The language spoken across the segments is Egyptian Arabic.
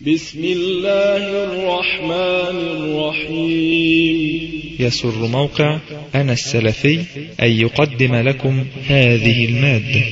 بسم الله الرحمن الرحيم يسر موقع أنا السلفي أن يقدم لكم هذه المادة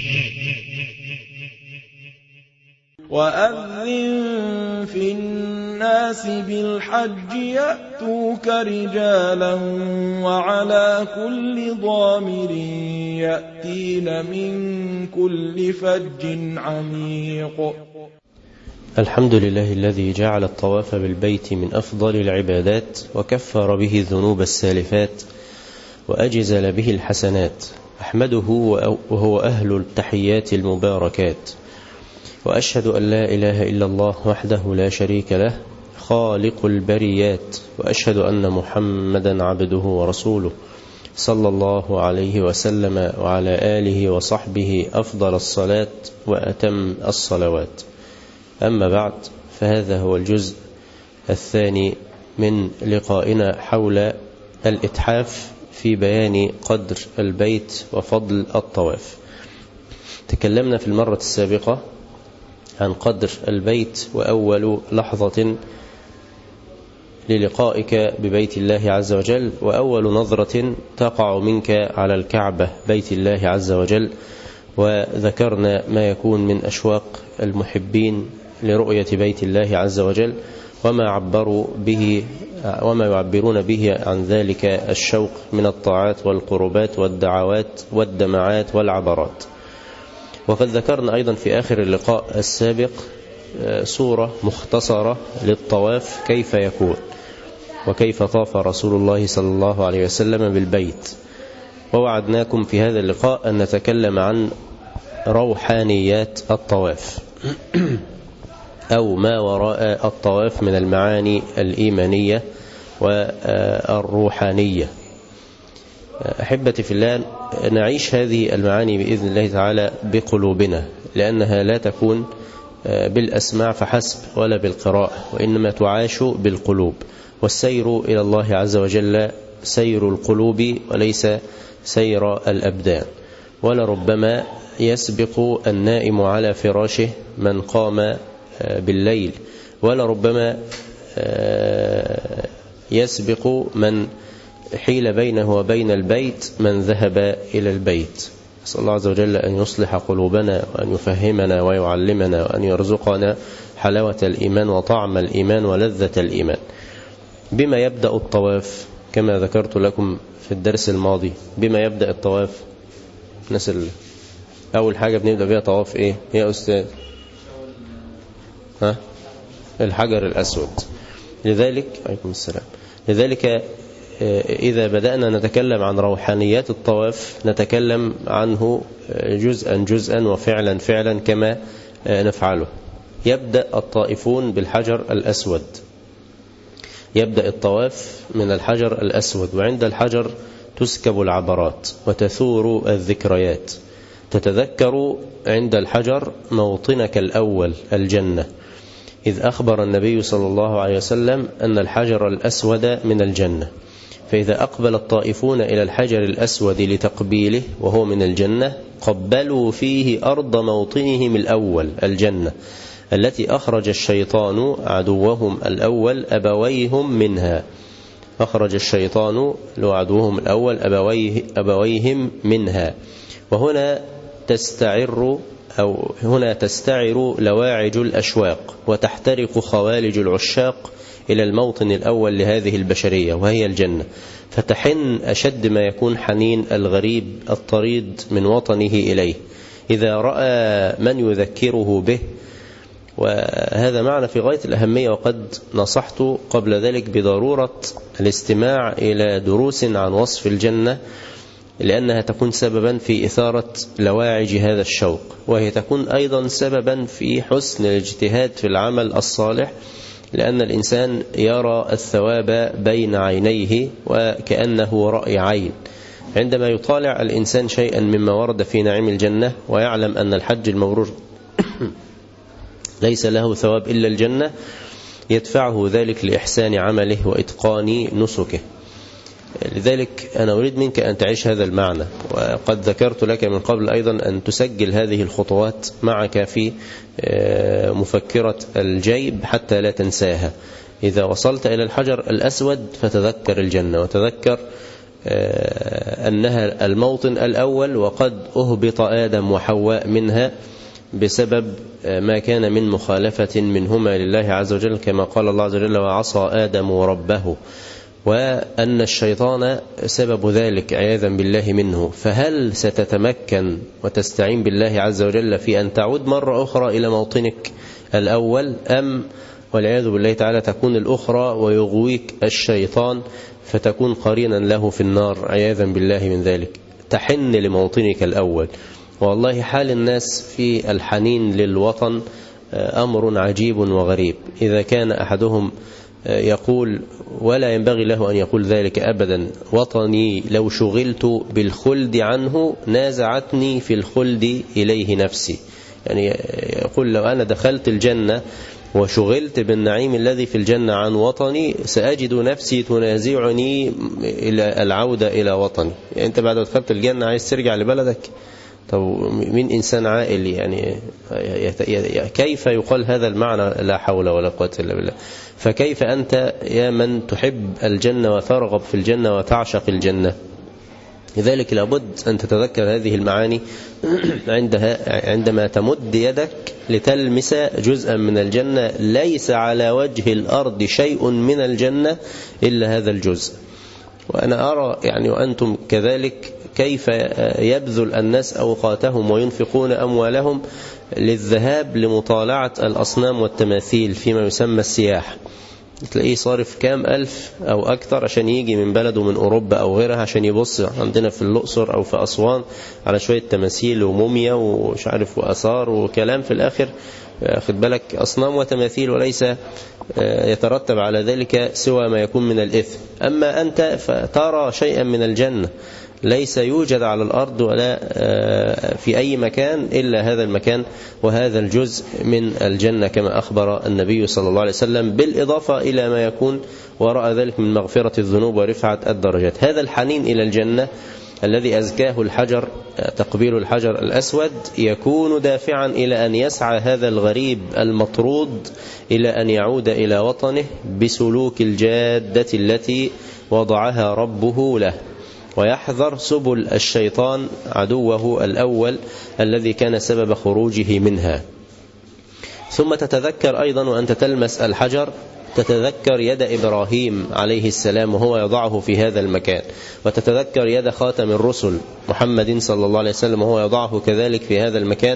وأذن في الناس بالحج يأتوك رجالا وعلى كل ضامر يأتين من كل فج عميق الحمد لله الذي جعل الطواف بالبيت من أفضل العبادات وكفر به الذنوب السالفات وأجزل به الحسنات أحمده وهو أهل التحيات المباركات وأشهد أن لا إله إلا الله وحده لا شريك له خالق البريات وأشهد أن محمدا عبده ورسوله صلى الله عليه وسلم وعلى آله وصحبه أفضل الصلاة وأتم الصلوات أما بعد فهذا هو الجزء الثاني من لقائنا حول الإتحاف في بيان قدر البيت وفضل الطواف تكلمنا في المرة السابقة عن قدر البيت وأول لحظة للقائك ببيت الله عز وجل وأول نظرة تقع منك على الكعبة بيت الله عز وجل وذكرنا ما يكون من أشواق المحبين لرؤية بيت الله عز وجل وما عبروا به وما يعبرون به عن ذلك الشوق من الطاعات والقربات والدعوات والدمعات والعبرات وقد ذكرنا أيضا في آخر اللقاء السابق صورة مختصرة للطواف كيف يكون وكيف طاف رسول الله صلى الله عليه وسلم بالبيت ووعدناكم في هذا اللقاء أن نتكلم عن روحانيات الطواف أو ما وراء الطواف من المعاني الإيمانية والروحانية أحبتي في الله نعيش هذه المعاني بإذن الله تعالى بقلوبنا لأنها لا تكون بالأسماع فحسب ولا بالقراءة وإنما تعاش بالقلوب والسير إلى الله عز وجل سير القلوب وليس سير الأبدان ولربما يسبق النائم على فراشه من قام بالليل ولربما يسبق من حيل بينه وبين البيت من ذهب إلى البيت نسأل الله عز وجل أن يصلح قلوبنا وأن يفهمنا ويعلمنا وأن يرزقنا حلاوة الإيمان وطعم الإيمان ولذة الإيمان بما يبدأ الطواف كما ذكرت لكم في الدرس الماضي بما يبدأ الطواف نسأل أول حاجة بنبدأ بها طواف إيه يا أستاذ ها الحجر الأسود لذلك عليكم السلام لذلك إذا بدأنا نتكلم عن روحانيات الطواف نتكلم عنه جزءا جزءا وفعلا فعلا كما نفعله يبدأ الطائفون بالحجر الأسود يبدأ الطواف من الحجر الأسود وعند الحجر تسكب العبرات وتثور الذكريات تتذكر عند الحجر موطنك الأول الجنة إذ أخبر النبي صلى الله عليه وسلم أن الحجر الأسود من الجنة فإذا أقبل الطائفون إلى الحجر الأسود لتقبيله وهو من الجنة قبلوا فيه أرض موطنهم الأول الجنة التي أخرج الشيطان عدوهم الأول أبويهم منها أخرج الشيطان لعدوهم الأول أبويه أبويهم منها وهنا تستعر أو هنا تستعر لواعج الأشواق وتحترق خوالج العشاق إلى الموطن الأول لهذه البشرية وهي الجنة فتحن أشد ما يكون حنين الغريب الطريد من وطنه إليه إذا رأى من يذكره به وهذا معنى في غاية الأهمية وقد نصحت قبل ذلك بضرورة الاستماع إلى دروس عن وصف الجنة لأنها تكون سببا في إثارة لواعج هذا الشوق وهي تكون أيضا سببا في حسن الاجتهاد في العمل الصالح لأن الإنسان يرى الثواب بين عينيه وكأنه رأي عين عندما يطالع الإنسان شيئا مما ورد في نعيم الجنة ويعلم أن الحج المبرور ليس له ثواب إلا الجنة يدفعه ذلك لإحسان عمله وإتقان نسكه لذلك أنا أريد منك أن تعيش هذا المعنى وقد ذكرت لك من قبل أيضا أن تسجل هذه الخطوات معك في مفكرة الجيب حتى لا تنساها إذا وصلت إلى الحجر الأسود فتذكر الجنة وتذكر أنها الموطن الأول وقد أهبط آدم وحواء منها بسبب ما كان من مخالفة منهما لله عز وجل كما قال الله عز وجل وعصى آدم ربه وأن الشيطان سبب ذلك عياذا بالله منه فهل ستتمكن وتستعين بالله عز وجل في أن تعود مرة أخرى إلى موطنك الأول أم والعياذ بالله تعالى تكون الأخرى ويغويك الشيطان فتكون قرينا له في النار عياذا بالله من ذلك تحن لموطنك الأول والله حال الناس في الحنين للوطن أمر عجيب وغريب إذا كان أحدهم يقول ولا ينبغي له أن يقول ذلك أبدا وطني لو شغلت بالخلد عنه نازعتني في الخلد إليه نفسي يعني يقول لو أنا دخلت الجنة وشغلت بالنعيم الذي في الجنة عن وطني سأجد نفسي تنازعني إلى العودة إلى وطني يعني أنت بعد ما دخلت الجنة عايز ترجع لبلدك طب مين إنسان عاقل يعني كيف يقال هذا المعنى لا حول ولا قوة إلا بالله فكيف أنت يا من تحب الجنة وترغب في الجنة وتعشق الجنة لذلك لابد أن تتذكر هذه المعاني عندها عندما تمد يدك لتلمس جزءا من الجنة ليس على وجه الأرض شيء من الجنة إلا هذا الجزء وأنا أرى يعني وأنتم كذلك كيف يبذل الناس أوقاتهم وينفقون أموالهم للذهاب لمطالعة الأصنام والتماثيل فيما يسمى السياح تلاقيه صارف كام ألف أو أكثر عشان يجي من بلده من أوروبا أو غيرها عشان يبص عندنا في الأقصر أو في أسوان على شوية تماثيل وموميا ومش عارف وأثار وكلام في الآخر خد بالك أصنام وتماثيل وليس يترتب على ذلك سوى ما يكون من الإثم أما أنت فترى شيئا من الجنة ليس يوجد على الأرض ولا في أي مكان إلا هذا المكان وهذا الجزء من الجنة كما أخبر النبي صلى الله عليه وسلم بالإضافة إلى ما يكون وراء ذلك من مغفرة الذنوب ورفعة الدرجات هذا الحنين إلى الجنة الذي أزكاه الحجر تقبيل الحجر الأسود يكون دافعا إلى أن يسعى هذا الغريب المطرود إلى أن يعود إلى وطنه بسلوك الجادة التي وضعها ربه له ويحذر سبل الشيطان عدوه الأول الذي كان سبب خروجه منها ثم تتذكر أيضا وأنت تلمس الحجر تتذكر يد إبراهيم عليه السلام وهو يضعه في هذا المكان وتتذكر يد خاتم الرسل محمد صلى الله عليه وسلم وهو يضعه كذلك في هذا المكان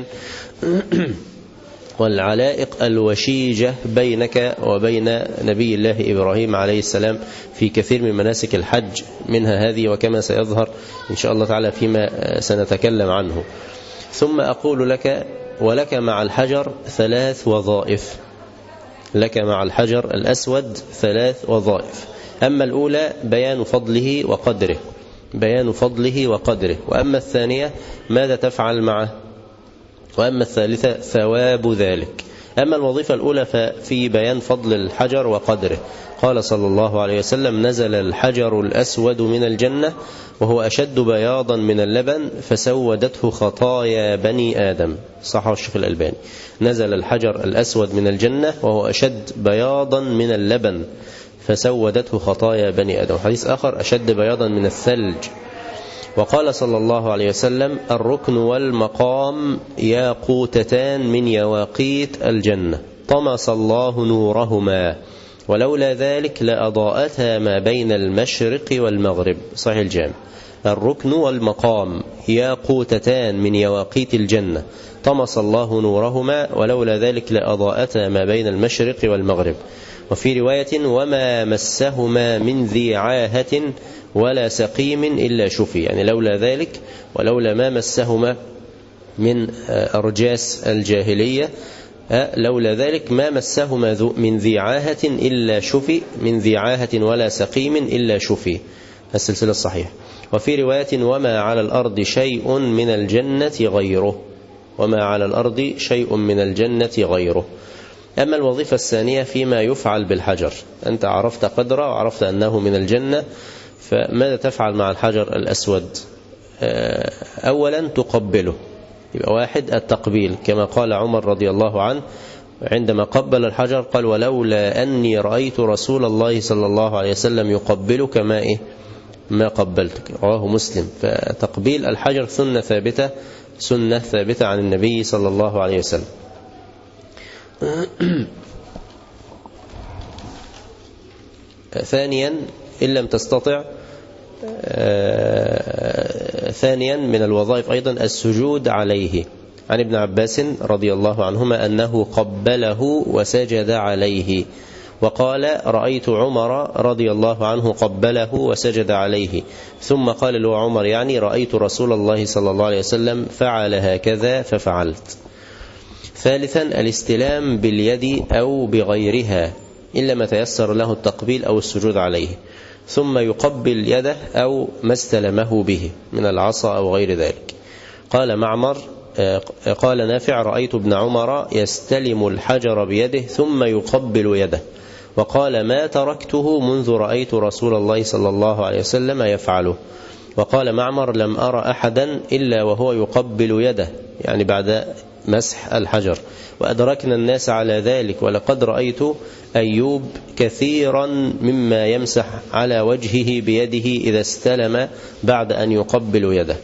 والعلائق الوشيجة بينك وبين نبي الله إبراهيم عليه السلام في كثير من مناسك الحج منها هذه وكما سيظهر إن شاء الله تعالى فيما سنتكلم عنه ثم أقول لك ولك مع الحجر ثلاث وظائف لك مع الحجر الأسود ثلاث وظائف أما الأولى بيان فضله وقدره بيان فضله وقدره وأما الثانية ماذا تفعل معه وأما الثالثة ثواب ذلك أما الوظيفة الأولى ففي بيان فضل الحجر وقدره قال صلى الله عليه وسلم نزل الحجر الأسود من الجنة وهو أشد بياضا من اللبن فسودته خطايا بني آدم صحه الشيخ الألباني نزل الحجر الأسود من الجنة وهو أشد بياضا من اللبن فسودته خطايا بني آدم حديث آخر أشد بياضا من الثلج وقال صلى الله عليه وسلم الركن والمقام ياقوتتان من يواقيت الجنة طمس الله نورهما ولولا ذلك لأضاءتها ما بين المشرق والمغرب صحيح الجامع الركن والمقام ياقوتتان من يواقيت الجنة طمس الله نورهما ولولا ذلك لأضاءتها ما بين المشرق والمغرب وفي رواية وما مسهما من ذي عاهة ولا سقيم إلا شفي يعني لولا ذلك ولولا ما مسهما من أرجاس الجاهلية لولا ذلك ما مسهما من ذي عاهة إلا شفي من ذي عاهة ولا سقيم إلا شفي السلسلة الصحيحة وفي رواية وما على الأرض شيء من الجنة غيره وما على الأرض شيء من الجنة غيره أما الوظيفة الثانية فيما يفعل بالحجر أنت عرفت قدره وعرفت أنه من الجنة فماذا تفعل مع الحجر الأسود أولا تقبله يبقى واحد التقبيل كما قال عمر رضي الله عنه عندما قبل الحجر قال ولولا أني رأيت رسول الله صلى الله عليه وسلم يقبلك ما إيه ما قبلتك رواه مسلم فتقبيل الحجر سنة ثابتة سنة ثابتة عن النبي صلى الله عليه وسلم ثانيا إن لم تستطع ثانيا من الوظائف أيضا السجود عليه عن ابن عباس رضي الله عنهما أنه قبله وسجد عليه وقال رأيت عمر رضي الله عنه قبله وسجد عليه ثم قال له عمر يعني رأيت رسول الله صلى الله عليه وسلم فعل هكذا ففعلت ثالثا الاستلام باليد أو بغيرها إلا ما تيسر له التقبيل أو السجود عليه ثم يقبل يده أو ما استلمه به من العصا أو غير ذلك قال معمر قال نافع رأيت ابن عمر يستلم الحجر بيده ثم يقبل يده وقال ما تركته منذ رأيت رسول الله صلى الله عليه وسلم يفعله وقال معمر لم أرى أحدا إلا وهو يقبل يده يعني بعد مسح الحجر وأدركنا الناس على ذلك ولقد رأيت أيوب كثيرا مما يمسح على وجهه بيده إذا استلم بعد أن يقبل يده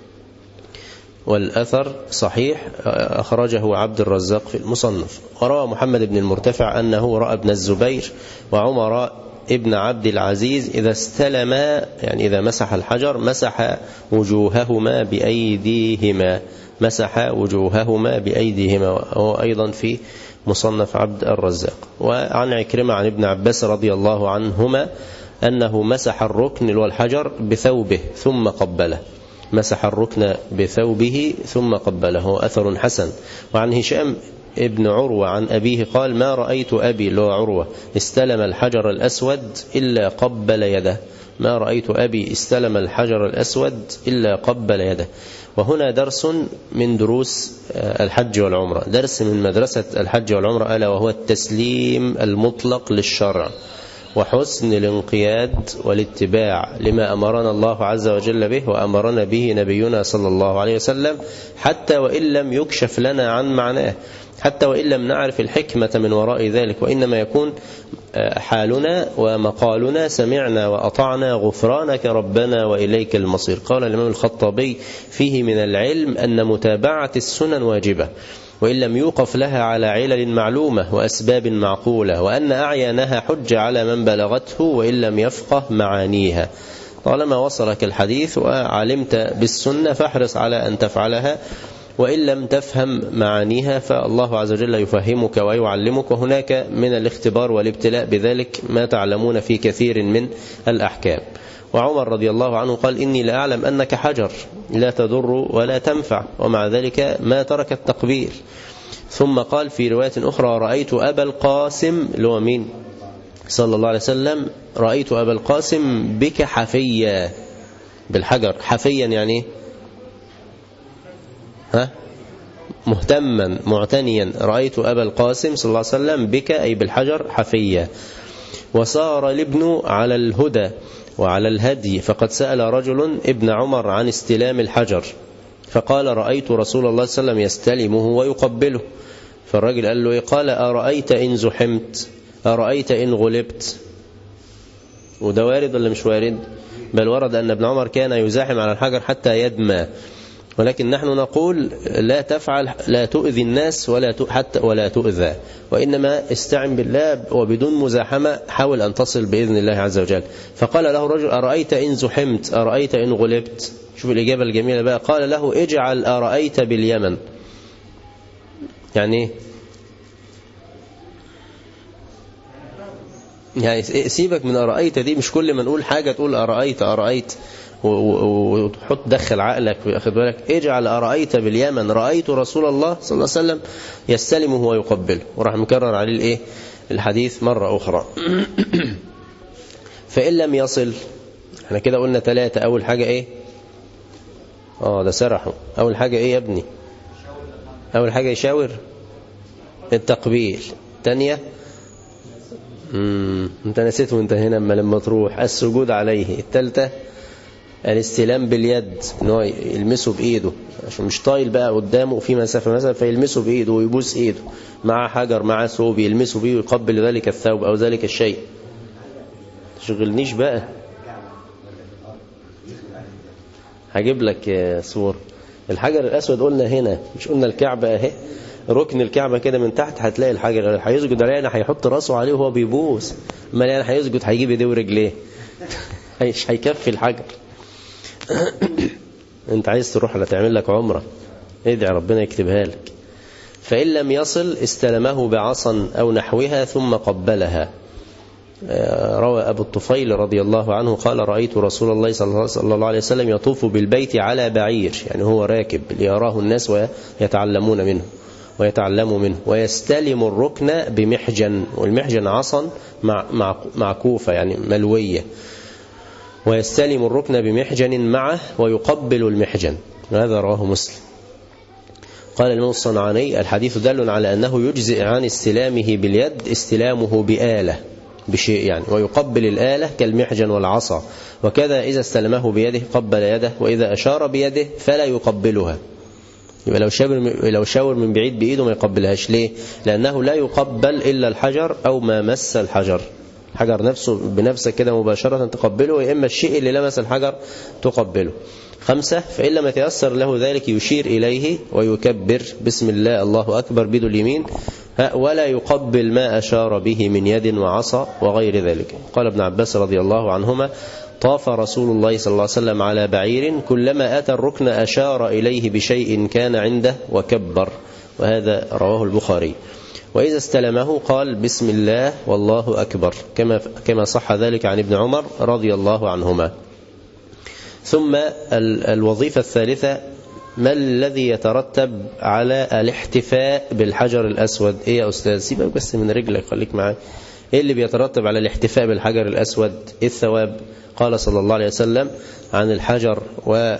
والأثر صحيح أخرجه عبد الرزاق في المصنف وروى محمد بن المرتفع أنه رأى ابن الزبير وعمر ابن عبد العزيز إذا استلم يعني إذا مسح الحجر مسح وجوههما بأيديهما مسح وجوههما بأيديهما وهو أيضا في مصنف عبد الرزاق وعن عكرمة عن ابن عباس رضي الله عنهما أنه مسح الركن والحجر بثوبه ثم قبله مسح الركن بثوبه ثم قبله أثر حسن وعن هشام ابن عروة عن أبيه قال ما رأيت أبي اللي هو عروة استلم الحجر الأسود إلا قبل يده ما رأيت أبي استلم الحجر الأسود إلا قبل يده وهنا درس من دروس الحج والعمرة درس من مدرسة الحج والعمرة ألا وهو التسليم المطلق للشرع وحسن الانقياد والاتباع لما أمرنا الله عز وجل به وأمرنا به نبينا صلى الله عليه وسلم حتى وإن لم يكشف لنا عن معناه حتى وإن لم نعرف الحكمة من وراء ذلك وإنما يكون حالنا ومقالنا سمعنا وأطعنا غفرانك ربنا وإليك المصير قال الإمام الخطابي فيه من العلم أن متابعة السنن واجبة وإن لم يوقف لها على علل معلومة وأسباب معقولة وأن أعيانها حج على من بلغته وإن لم يفقه معانيها طالما وصلك الحديث وعلمت بالسنة فاحرص على أن تفعلها وإن لم تفهم معانيها فالله عز وجل يفهمك ويعلمك وهناك من الاختبار والابتلاء بذلك ما تعلمون في كثير من الأحكام وعمر رضي الله عنه قال إني لأعلم أنك حجر لا تضر ولا تنفع ومع ذلك ما ترك التقبيل ثم قال في رواية أخرى رأيت أبا القاسم اللي هو مين صلى الله عليه وسلم رأيت أبا القاسم بك حفيا بالحجر حفيا يعني ها مهتما معتنيا رأيت أبا القاسم صلى الله عليه وسلم بك أي بالحجر حفيا وصار الابن على الهدى وعلى الهدي فقد سأل رجل ابن عمر عن استلام الحجر فقال رأيت رسول الله صلى الله عليه وسلم يستلمه ويقبله فالرجل قال له قال أرأيت إن زحمت أرأيت إن غلبت وده وارد ولا مش وارد بل ورد أن ابن عمر كان يزاحم على الحجر حتى يدمى ولكن نحن نقول لا تفعل لا تؤذي الناس ولا حتى ولا تؤذى وإنما استعن بالله وبدون مزاحمة حاول أن تصل بإذن الله عز وجل فقال له الرجل أرأيت إن زحمت أرأيت إن غلبت شوف الإجابة الجميلة بقى قال له اجعل أرأيت باليمن يعني يعني سيبك من أرأيت دي مش كل ما نقول حاجة تقول أرأيت أرأيت وتحط دخل عقلك واخد بالك اجعل أرأيت باليمن رأيت رسول الله صلى الله عليه وسلم يستلمه ويقبله وراح مكرر عليه الايه الحديث مرة أخرى فإن لم يصل احنا كده قلنا ثلاثة أول حاجة ايه اه ده سرحوا أول حاجة ايه يا ابني أول حاجة يشاور التقبيل تانية امم انت نسيت وانت هنا اما لما تروح السجود عليه الثالثه الاستلام باليد ان هو يلمسه بايده عشان مش طايل بقى قدامه في مسافه مثلا فيلمسه بايده ويبوس ايده مع حجر مع ثوب يلمسه بيه ويقبل ذلك الثوب او ذلك الشيء تشغلنيش بقى هجيب لك صور الحجر الاسود قلنا هنا مش قلنا الكعبه اهي ركن الكعبه كده من تحت هتلاقي الحجر هيسجد عليه يعني هيحط راسه عليه وهو بيبوس امال يعني هيسجد هيجيب ايديه ورجليه مش هيكفي الحجر انت عايز تروح لا تعمل لك عمره ادعي ربنا يكتبها لك فإن لم يصل استلمه بعصا أو نحوها ثم قبلها روى أبو الطفيل رضي الله عنه قال رأيت رسول الله صلى الله عليه وسلم يطوف بالبيت على بعير يعني هو راكب ليراه الناس ويتعلمون منه ويتعلموا منه ويستلم الركن بمحجن والمحجن عصا مع معكوفة يعني ملوية ويستلم الركن بمحجن معه ويقبل المحجن هذا رواه مسلم قال الإمام الصنعاني الحديث دل على أنه يجزئ عن استلامه باليد استلامه بآلة بشيء يعني ويقبل الآلة كالمحجن والعصا وكذا إذا استلمه بيده قبل يده وإذا أشار بيده فلا يقبلها يبقى لو شاور لو شاور من بعيد بإيده ما يقبلهاش ليه لأنه لا يقبل إلا الحجر أو ما مس الحجر حجر نفسه بنفسك كده مباشرة تقبله يا إما الشيء اللي لمس الحجر تقبله خمسة فإن لم يتيسر له ذلك يشير إليه ويكبر بسم الله الله أكبر بيد اليمين ولا يقبل ما أشار به من يد وعصا وغير ذلك قال ابن عباس رضي الله عنهما طاف رسول الله صلى الله عليه وسلم على بعير كلما أتى الركن أشار إليه بشيء كان عنده وكبر وهذا رواه البخاري وإذا استلمه قال بسم الله والله أكبر كما كما صح ذلك عن ابن عمر رضي الله عنهما ثم الوظيفة الثالثة ما الذي يترتب على الاحتفاء بالحجر الأسود إيه يا أستاذ سيبك بس من رجلك خليك معايا إيه اللي بيترتب على الاحتفاء بالحجر الأسود إيه الثواب قال صلى الله عليه وسلم عن الحجر و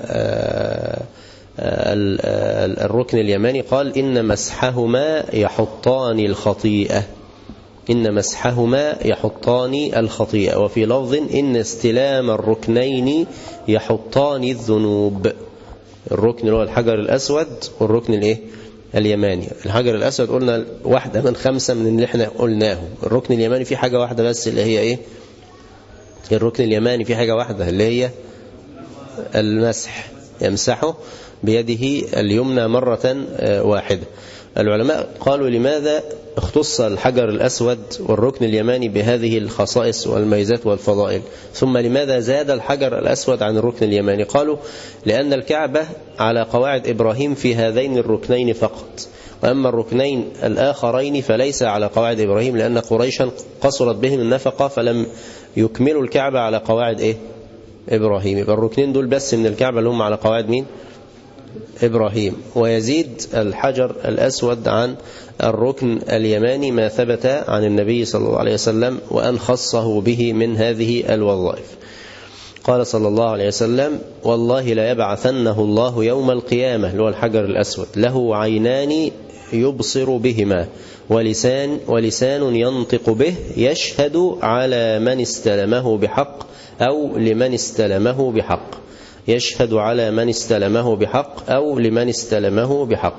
الركن اليماني قال إن مسحهما يحطان الخطيئة إن مسحهما يحطان الخطيئة وفي لفظ إن استلام الركنين يحطان الذنوب الركن اللي هو الحجر الأسود والركن الايه اليماني الحجر الأسود قلنا واحدة من خمسة من اللي احنا قلناهم الركن اليماني في حاجة واحدة بس اللي هي ايه الركن اليماني في حاجة واحدة اللي هي المسح يمسحه بيده اليمنى مرة واحدة العلماء قالوا لماذا اختص الحجر الأسود والركن اليماني بهذه الخصائص والميزات والفضائل ثم لماذا زاد الحجر الأسود عن الركن اليماني قالوا لأن الكعبة على قواعد إبراهيم في هذين الركنين فقط وأما الركنين الآخرين فليس على قواعد إبراهيم لأن قريشا قصرت بهم النفقة فلم يكملوا الكعبة على قواعد إيه؟ إبراهيم يبقى الركنين دول بس من الكعبة اللي هم على قواعد مين إبراهيم ويزيد الحجر الأسود عن الركن اليماني ما ثبت عن النبي صلى الله عليه وسلم وأن خصه به من هذه الوظائف قال صلى الله عليه وسلم والله لا يبعثنه الله يوم القيامة اللي هو الحجر الأسود له عينان يبصر بهما ولسان ولسان ينطق به يشهد على من استلمه بحق أو لمن استلمه بحق يشهد على من استلمه بحق أو لمن استلمه بحق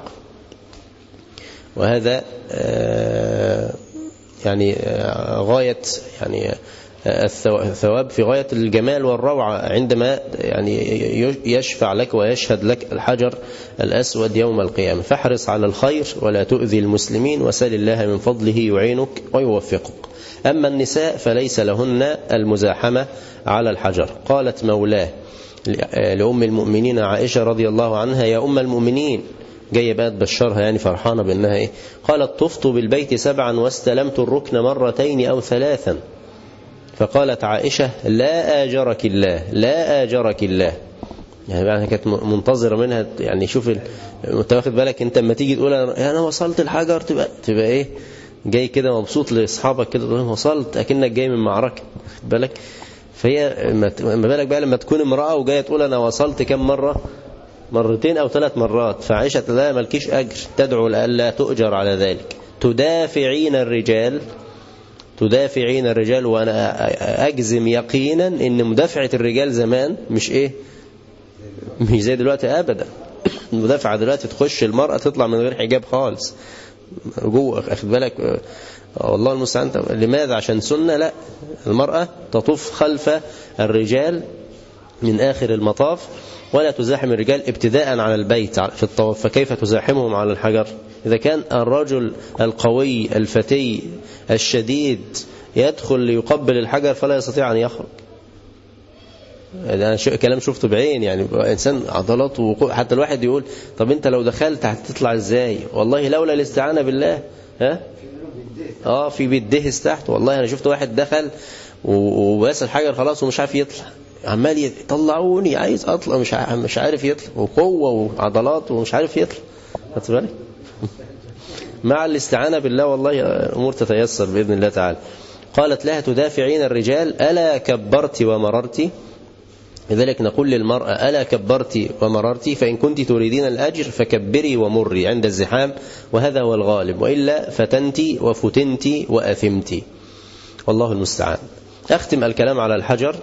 وهذا يعني غاية يعني الثواب في غاية الجمال والروعة عندما يعني يشفع لك ويشهد لك الحجر الأسود يوم القيامة فاحرص على الخير ولا تؤذي المسلمين وسل الله من فضله يعينك ويوفقك أما النساء فليس لهن المزاحمة على الحجر قالت مولاه لأم المؤمنين عائشة رضي الله عنها يا أم المؤمنين جاية بقى تبشرها يعني فرحانة بأنها إيه قالت طفت بالبيت سبعا واستلمت الركن مرتين أو ثلاثا فقالت عائشة لا آجرك الله لا آجرك الله يعني بقى كانت منتظرة منها يعني شوف انت واخد بالك انت لما تيجي تقول انا وصلت الحجر تبقى تبقى ايه جاي كده مبسوط لاصحابك كده تقول لهم وصلت اكنك جاي من معركه خد بالك فهي ما بالك بقى لما تكون امرأة وجاية تقول أنا وصلت كم مرة مرتين أو ثلاث مرات فعائشة لا ملكيش أجر تدعو لألا تؤجر على ذلك تدافعين الرجال تدافعين الرجال وأنا أجزم يقينا إن مدافعة الرجال زمان مش إيه مش زي دلوقتي أبدا المدافعة دلوقتي تخش المرأة تطلع من غير حجاب خالص جوه أخد بالك والله المستعان لماذا عشان سنة لا المرأة تطوف خلف الرجال من آخر المطاف ولا تزاحم الرجال ابتداء على البيت في الطواف فكيف تزاحمهم على الحجر إذا كان الرجل القوي الفتي الشديد يدخل ليقبل الحجر فلا يستطيع أن يخرج أنا كلام شفته بعين يعني إنسان عضلات ووقوع حتى الواحد يقول طب أنت لو دخلت هتطلع إزاي والله لولا الاستعانة بالله ها اه في بيدهس تحت والله انا شفت واحد دخل وبس الحجر خلاص ومش عارف يطلع عمال يطلعوني عايز اطلع مش مش عارف يطلع وقوه وعضلات ومش عارف يطلع خدت بالك مع الاستعانه بالله والله امور تتيسر باذن الله تعالى قالت لها تدافعين الرجال الا كبرت ومررت لذلك نقول للمرأة ألا كبرت ومررت فإن كنت تريدين الأجر فكبري ومري عند الزحام وهذا هو الغالب وإلا فتنت وفتنت وأثمت والله المستعان أختم الكلام على الحجر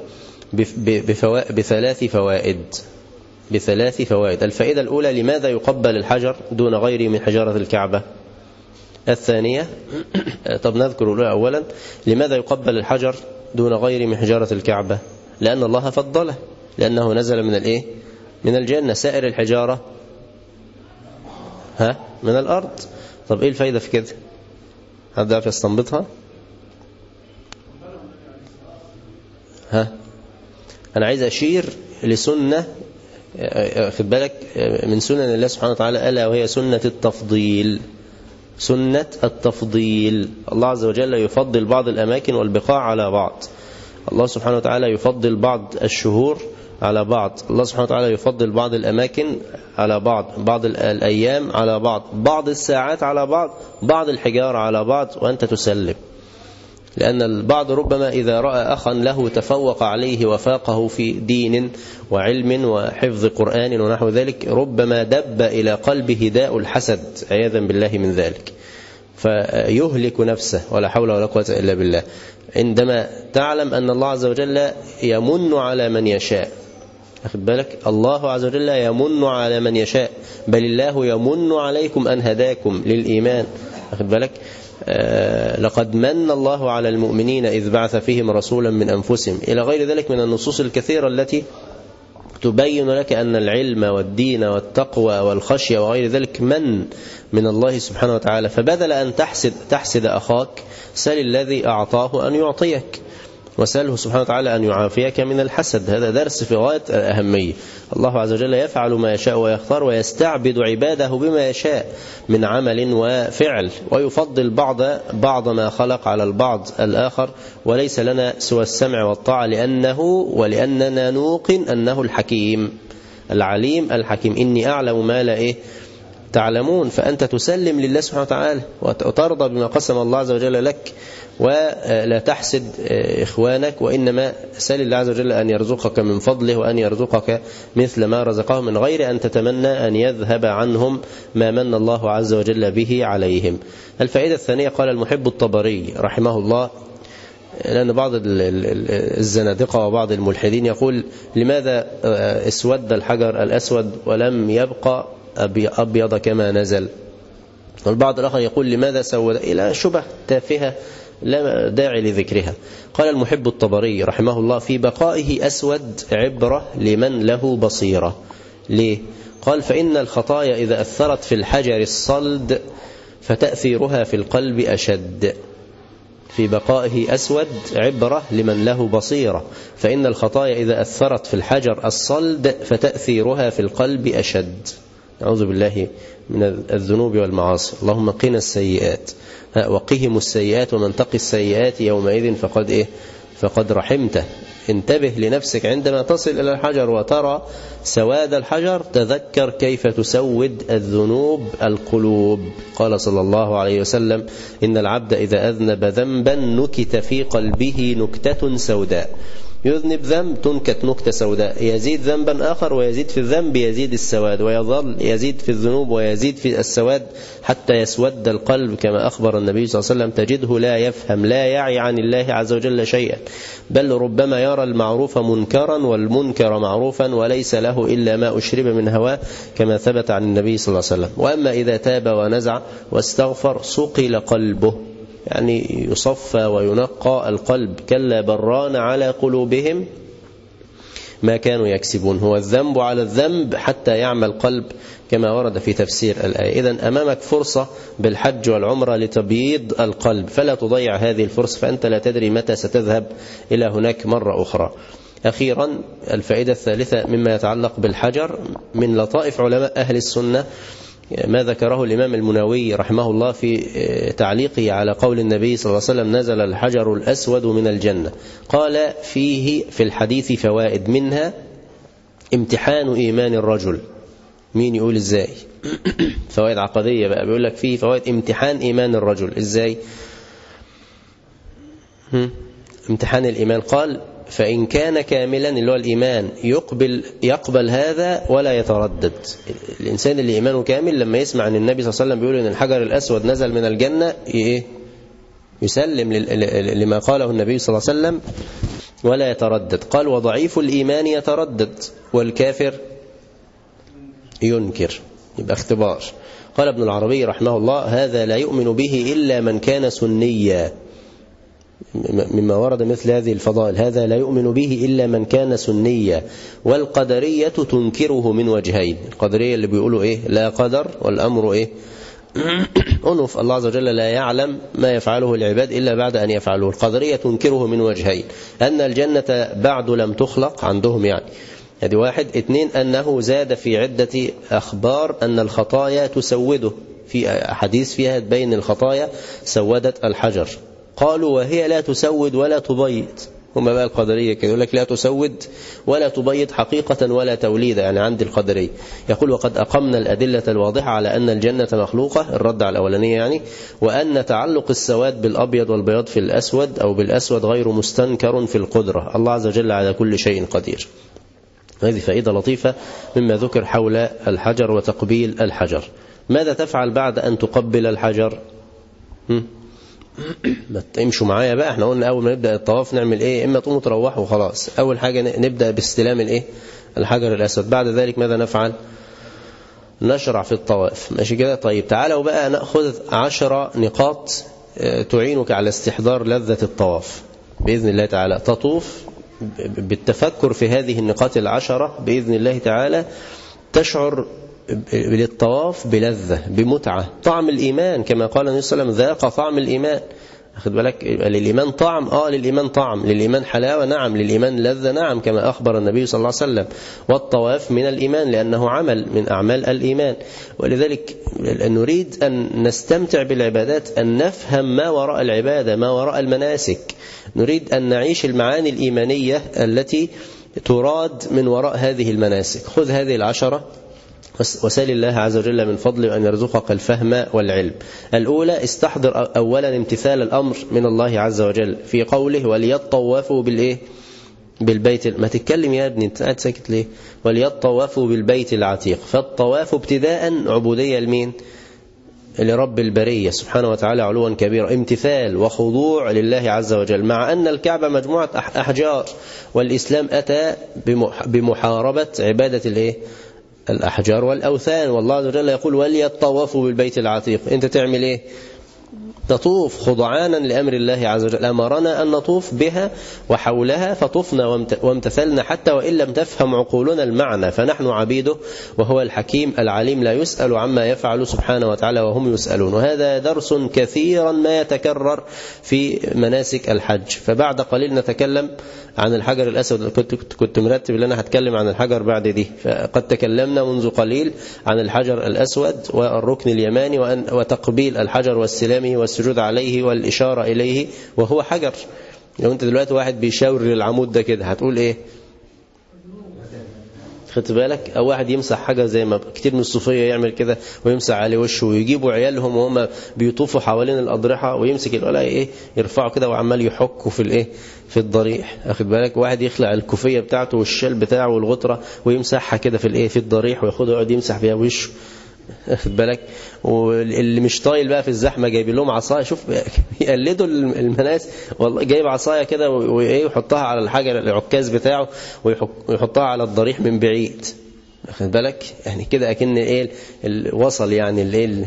بثلاث فوائد بثلاث فوائد الفائدة الأولى لماذا يقبل الحجر دون غيره من حجارة الكعبة الثانية طب نذكر الأولى أولا لماذا يقبل الحجر دون غيره من حجارة الكعبة لأن الله فضله لأنه نزل من الإيه من الجنة سائر الحجارة ها من الأرض طب إيه الفايدة في كده حد يعرف يستنبطها ها أنا عايز أشير لسنة خد بالك من سنن الله سبحانه وتعالى ألا وهي سنة التفضيل سنة التفضيل الله عز وجل يفضل بعض الأماكن والبقاع على بعض الله سبحانه وتعالى يفضل بعض الشهور على بعض الله سبحانه وتعالى يفضل بعض الأماكن على بعض بعض الأيام على بعض بعض الساعات على بعض بعض الحجار على بعض وأنت تسلم لأن البعض ربما إذا رأى أخا له تفوق عليه وفاقه في دين وعلم وحفظ قرآن ونحو ذلك ربما دب إلى قلبه داء الحسد عياذا بالله من ذلك فيهلك نفسه ولا حول ولا قوة إلا بالله عندما تعلم أن الله عز وجل يمن على من يشاء أخذ بالك الله عز وجل يمن على من يشاء بل الله يمن عليكم أن هداكم للإيمان أخذ بالك آه لقد من الله على المؤمنين إذ بعث فيهم رسولا من أنفسهم إلى غير ذلك من النصوص الكثيرة التي تبين لك أن العلم والدين والتقوى والخشية وغير ذلك من من الله سبحانه وتعالى فبدل أن تحسد, تحسد أخاك سل الذي أعطاه أن يعطيك وسأله سبحانه وتعالى أن يعافيك من الحسد هذا درس في غاية الأهمية الله عز وجل يفعل ما يشاء ويختار ويستعبد عباده بما يشاء من عمل وفعل ويفضل بعض بعض ما خلق على البعض الآخر وليس لنا سوى السمع والطاعة لأنه ولأننا نوقن أنه الحكيم العليم الحكيم إني أعلم ما لا إيه تعلمون فأنت تسلم لله سبحانه وتعالى وترضى بما قسم الله عز وجل لك ولا تحسد إخوانك وإنما سل الله عز وجل أن يرزقك من فضله وأن يرزقك مثل ما رزقه من غير أن تتمنى أن يذهب عنهم ما من الله عز وجل به عليهم الفائدة الثانية قال المحب الطبري رحمه الله لأن بعض الزنادقة وبعض الملحدين يقول لماذا اسود الحجر الأسود ولم يبقى أبيض كما نزل والبعض الآخر يقول لماذا سود إلى شبه تافهة لا داعي لذكرها قال المحب الطبري رحمه الله في بقائه أسود عبرة لمن له بصيرة ليه؟ قال فإن الخطايا إذا أثرت في الحجر الصلد فتأثيرها في القلب أشد في بقائه أسود عبرة لمن له بصيرة فإن الخطايا إذا أثرت في الحجر الصلد فتأثيرها في القلب أشد أعوذ بالله من الذنوب والمعاصي اللهم قنا السيئات وقهم السيئات ومن تقي السيئات يومئذ فقد إيه فقد رحمته انتبه لنفسك عندما تصل إلى الحجر وترى سواد الحجر تذكر كيف تسود الذنوب القلوب قال صلى الله عليه وسلم إن العبد إذا أذنب ذنبا نكت في قلبه نكتة سوداء يذنب ذنب تنكت نكتة سوداء يزيد ذنبا آخر ويزيد في الذنب يزيد السواد ويظل يزيد في الذنوب ويزيد في السواد حتى يسود القلب كما أخبر النبي صلى الله عليه وسلم تجده لا يفهم لا يعي عن الله عز وجل شيئا بل ربما يرى المعروف منكرا والمنكر معروفا وليس له إلا ما أشرب من هواه كما ثبت عن النبي صلى الله عليه وسلم وأما إذا تاب ونزع واستغفر صقل قلبه يعني يصفى وينقى القلب كلا بران على قلوبهم ما كانوا يكسبون هو الذنب على الذنب حتى يعمى القلب كما ورد في تفسير الآية إذا أمامك فرصة بالحج والعمرة لتبييض القلب فلا تضيع هذه الفرصة فأنت لا تدري متى ستذهب إلى هناك مرة أخرى أخيرا الفائدة الثالثة مما يتعلق بالحجر من لطائف علماء أهل السنة ما ذكره الإمام المناوي رحمه الله في تعليقه على قول النبي صلى الله عليه وسلم نزل الحجر الأسود من الجنة قال فيه في الحديث فوائد منها امتحان إيمان الرجل مين يقول ازاي فوائد عقدية بقى بيقول لك فيه فوائد امتحان إيمان الرجل ازاي امتحان الإيمان قال فإن كان كاملا اللي هو الإيمان يقبل يقبل هذا ولا يتردد الإنسان اللي إيمانه كامل لما يسمع أن النبي صلى الله عليه وسلم بيقول أن الحجر الأسود نزل من الجنة إيه يسلم لما قاله النبي صلى الله عليه وسلم ولا يتردد قال وضعيف الإيمان يتردد والكافر ينكر يبقى اختبار قال ابن العربي رحمه الله هذا لا يؤمن به إلا من كان سنيا مما ورد مثل هذه الفضائل هذا لا يؤمن به إلا من كان سنيا والقدرية تنكره من وجهين القدرية اللي بيقولوا إيه لا قدر والأمر إيه أنف الله عز وجل لا يعلم ما يفعله العباد إلا بعد أن يفعلوه القدرية تنكره من وجهين أن الجنة بعد لم تخلق عندهم يعني هذه واحد اثنين أنه زاد في عدة أخبار أن الخطايا تسوده في أحاديث فيها تبين الخطايا سودت الحجر قالوا وهي لا تسود ولا تبيض هم بقى القدرية كده يقول لك لا تسود ولا تبيض حقيقة ولا توليدا يعني عند القدرية يقول وقد أقمنا الأدلة الواضحة على أن الجنة مخلوقة الرد على الأولانية يعني وأن تعلق السواد بالأبيض والبياض في الأسود أو بالأسود غير مستنكر في القدرة الله عز وجل على كل شيء قدير هذه فائدة لطيفة مما ذكر حول الحجر وتقبيل الحجر ماذا تفعل بعد أن تقبل الحجر ما تمشوا معايا بقى احنا قلنا اول ما نبدا الطواف نعمل ايه اما تقوموا تروحوا وخلاص اول حاجه نبدا باستلام الايه الحجر الاسود بعد ذلك ماذا نفعل نشرع في الطواف ماشي كده طيب تعالوا بقى ناخذ عشر نقاط تعينك على استحضار لذة الطواف بإذن الله تعالى تطوف بالتفكر في هذه النقاط العشرة بإذن الله تعالى تشعر للطواف بلذة بمتعة طعم الإيمان كما قال النبي صلى الله عليه وسلم ذاق طعم الإيمان أخذ بالك للإيمان طعم آه للإيمان طعم للإيمان حلاوة نعم للإيمان لذة نعم كما أخبر النبي صلى الله عليه وسلم والطواف من الإيمان لأنه عمل من أعمال الإيمان ولذلك نريد أن نستمتع بالعبادات أن نفهم ما وراء العبادة ما وراء المناسك نريد أن نعيش المعاني الإيمانية التي تراد من وراء هذه المناسك خذ هذه العشرة وسال الله عز وجل من فضله أن يرزقك الفهم والعلم الأولى استحضر أولا امتثال الأمر من الله عز وجل في قوله وليطوفوا بالإيه بالبيت ما تتكلم يا ابني انت قاعد ساكت ليه وليطوفوا بالبيت العتيق فالطواف ابتداء عبودية لمين لرب البرية سبحانه وتعالى علوا كبيرا امتثال وخضوع لله عز وجل مع أن الكعبة مجموعة أحجار والإسلام أتى بمحاربة عبادة الإيه الأحجار والأوثان والله عز وجل يقول وليطوفوا بالبيت العتيق أنت تعمل إيه تطوف خضعانا لأمر الله عز وجل أمرنا أن نطوف بها وحولها فطفنا وامتثلنا حتى وإن لم تفهم عقولنا المعنى فنحن عبيده وهو الحكيم العليم لا يسأل عما يفعل سبحانه وتعالى وهم يسألون وهذا درس كثيرا ما يتكرر في مناسك الحج فبعد قليل نتكلم عن الحجر الأسود كنت كنت مرتب ان انا هتكلم عن الحجر بعد دي فقد تكلمنا منذ قليل عن الحجر الأسود والركن اليماني وتقبيل الحجر والسلام والسجود عليه والإشارة إليه وهو حجر لو انت دلوقتي واحد بيشاور للعمود ده كده هتقول ايه خدت بالك او واحد يمسح حاجه زي ما كتير من الصوفيه يعمل كده ويمسح عليه وشه ويجيبوا عيالهم وهم بيطوفوا حوالين الاضرحه ويمسك الولا ايه يرفعه كده وعمال يحكوا في الايه في الضريح واخد بالك واحد يخلع الكوفيه بتاعته والشال بتاعه والغطره ويمسحها كده في الايه في الضريح وياخدها ويقعد يمسح فيها وشه واخد بالك واللي مش طايل بقى في الزحمه جايبين لهم عصايه شوف يقلدوا المناس والله جايب عصايه كده وايه ويحطها على الحجر العكاز بتاعه ويحطها على الضريح من بعيد واخد بالك يعني كده اكن ايه وصل يعني الايه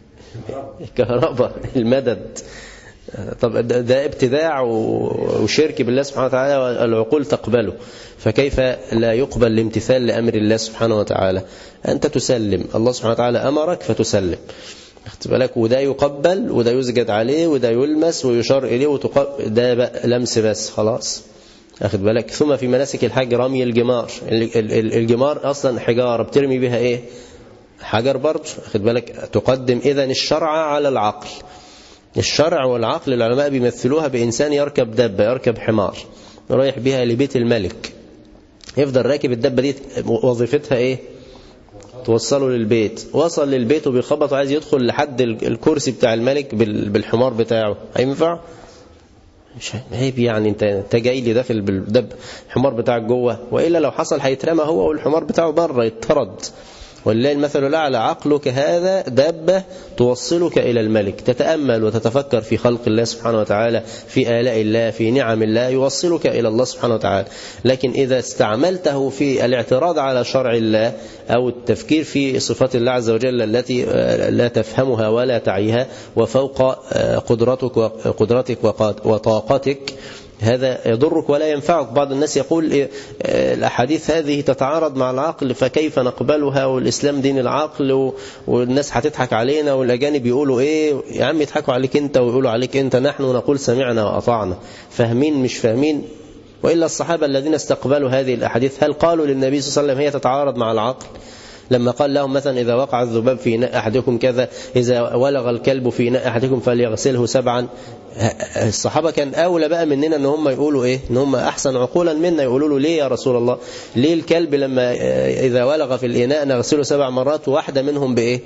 الكهرباء المدد طب ده ابتداع وشرك بالله سبحانه وتعالى والعقول تقبله فكيف لا يقبل الامتثال لأمر الله سبحانه وتعالى أنت تسلم الله سبحانه وتعالى أمرك فتسلم اخد بالك وده يقبل وده يسجد عليه وده يلمس ويشار إليه وتقبل ده بقى لمس بس خلاص اخد بالك ثم في مناسك الحج رمي الجمار الجمار أصلا حجارة بترمي بها إيه حجر برضه اخد بالك تقدم إذن الشرع على العقل الشرع والعقل العلماء بيمثلوها بإنسان يركب دبة يركب حمار رايح بها لبيت الملك يفضل راكب الدبة دي وظيفتها ايه توصله للبيت وصل للبيت وبيخبط وعايز يدخل لحد الكرسي بتاع الملك بالحمار بتاعه هينفع مش عيب يعني انت انت جاي لي داخل بالدب الحمار بتاعك جوه والا لو حصل هيترمى هو والحمار بتاعه بره يتطرد ولله المثل الأعلى عقلك هذا دابة توصلك إلى الملك تتأمل وتتفكر في خلق الله سبحانه وتعالى في آلاء الله في نعم الله يوصلك إلى الله سبحانه وتعالى لكن إذا استعملته في الاعتراض على شرع الله أو التفكير في صفات الله عز وجل التي لا تفهمها ولا تعيها وفوق قدرتك وقدرتك وطاقتك هذا يضرك ولا ينفعك بعض الناس يقول الأحاديث هذه تتعارض مع العقل فكيف نقبلها والإسلام دين العقل والناس هتضحك علينا والأجانب يقولوا إيه يا عم يضحكوا عليك أنت ويقولوا عليك أنت نحن نقول سمعنا وأطعنا فاهمين مش فاهمين وإلا الصحابة الذين استقبلوا هذه الأحاديث هل قالوا للنبي صلى الله عليه وسلم هي تتعارض مع العقل لما قال لهم مثلا إذا وقع الذباب في إناء أحدكم كذا إذا ولغ الكلب في إناء أحدكم فليغسله سبعا الصحابة كان أولى بقى مننا أن هم يقولوا إيه أن هم أحسن عقولا منا يقولوا له ليه يا رسول الله ليه الكلب لما إذا ولغ في الإناء نغسله سبع مرات واحدة منهم بإيه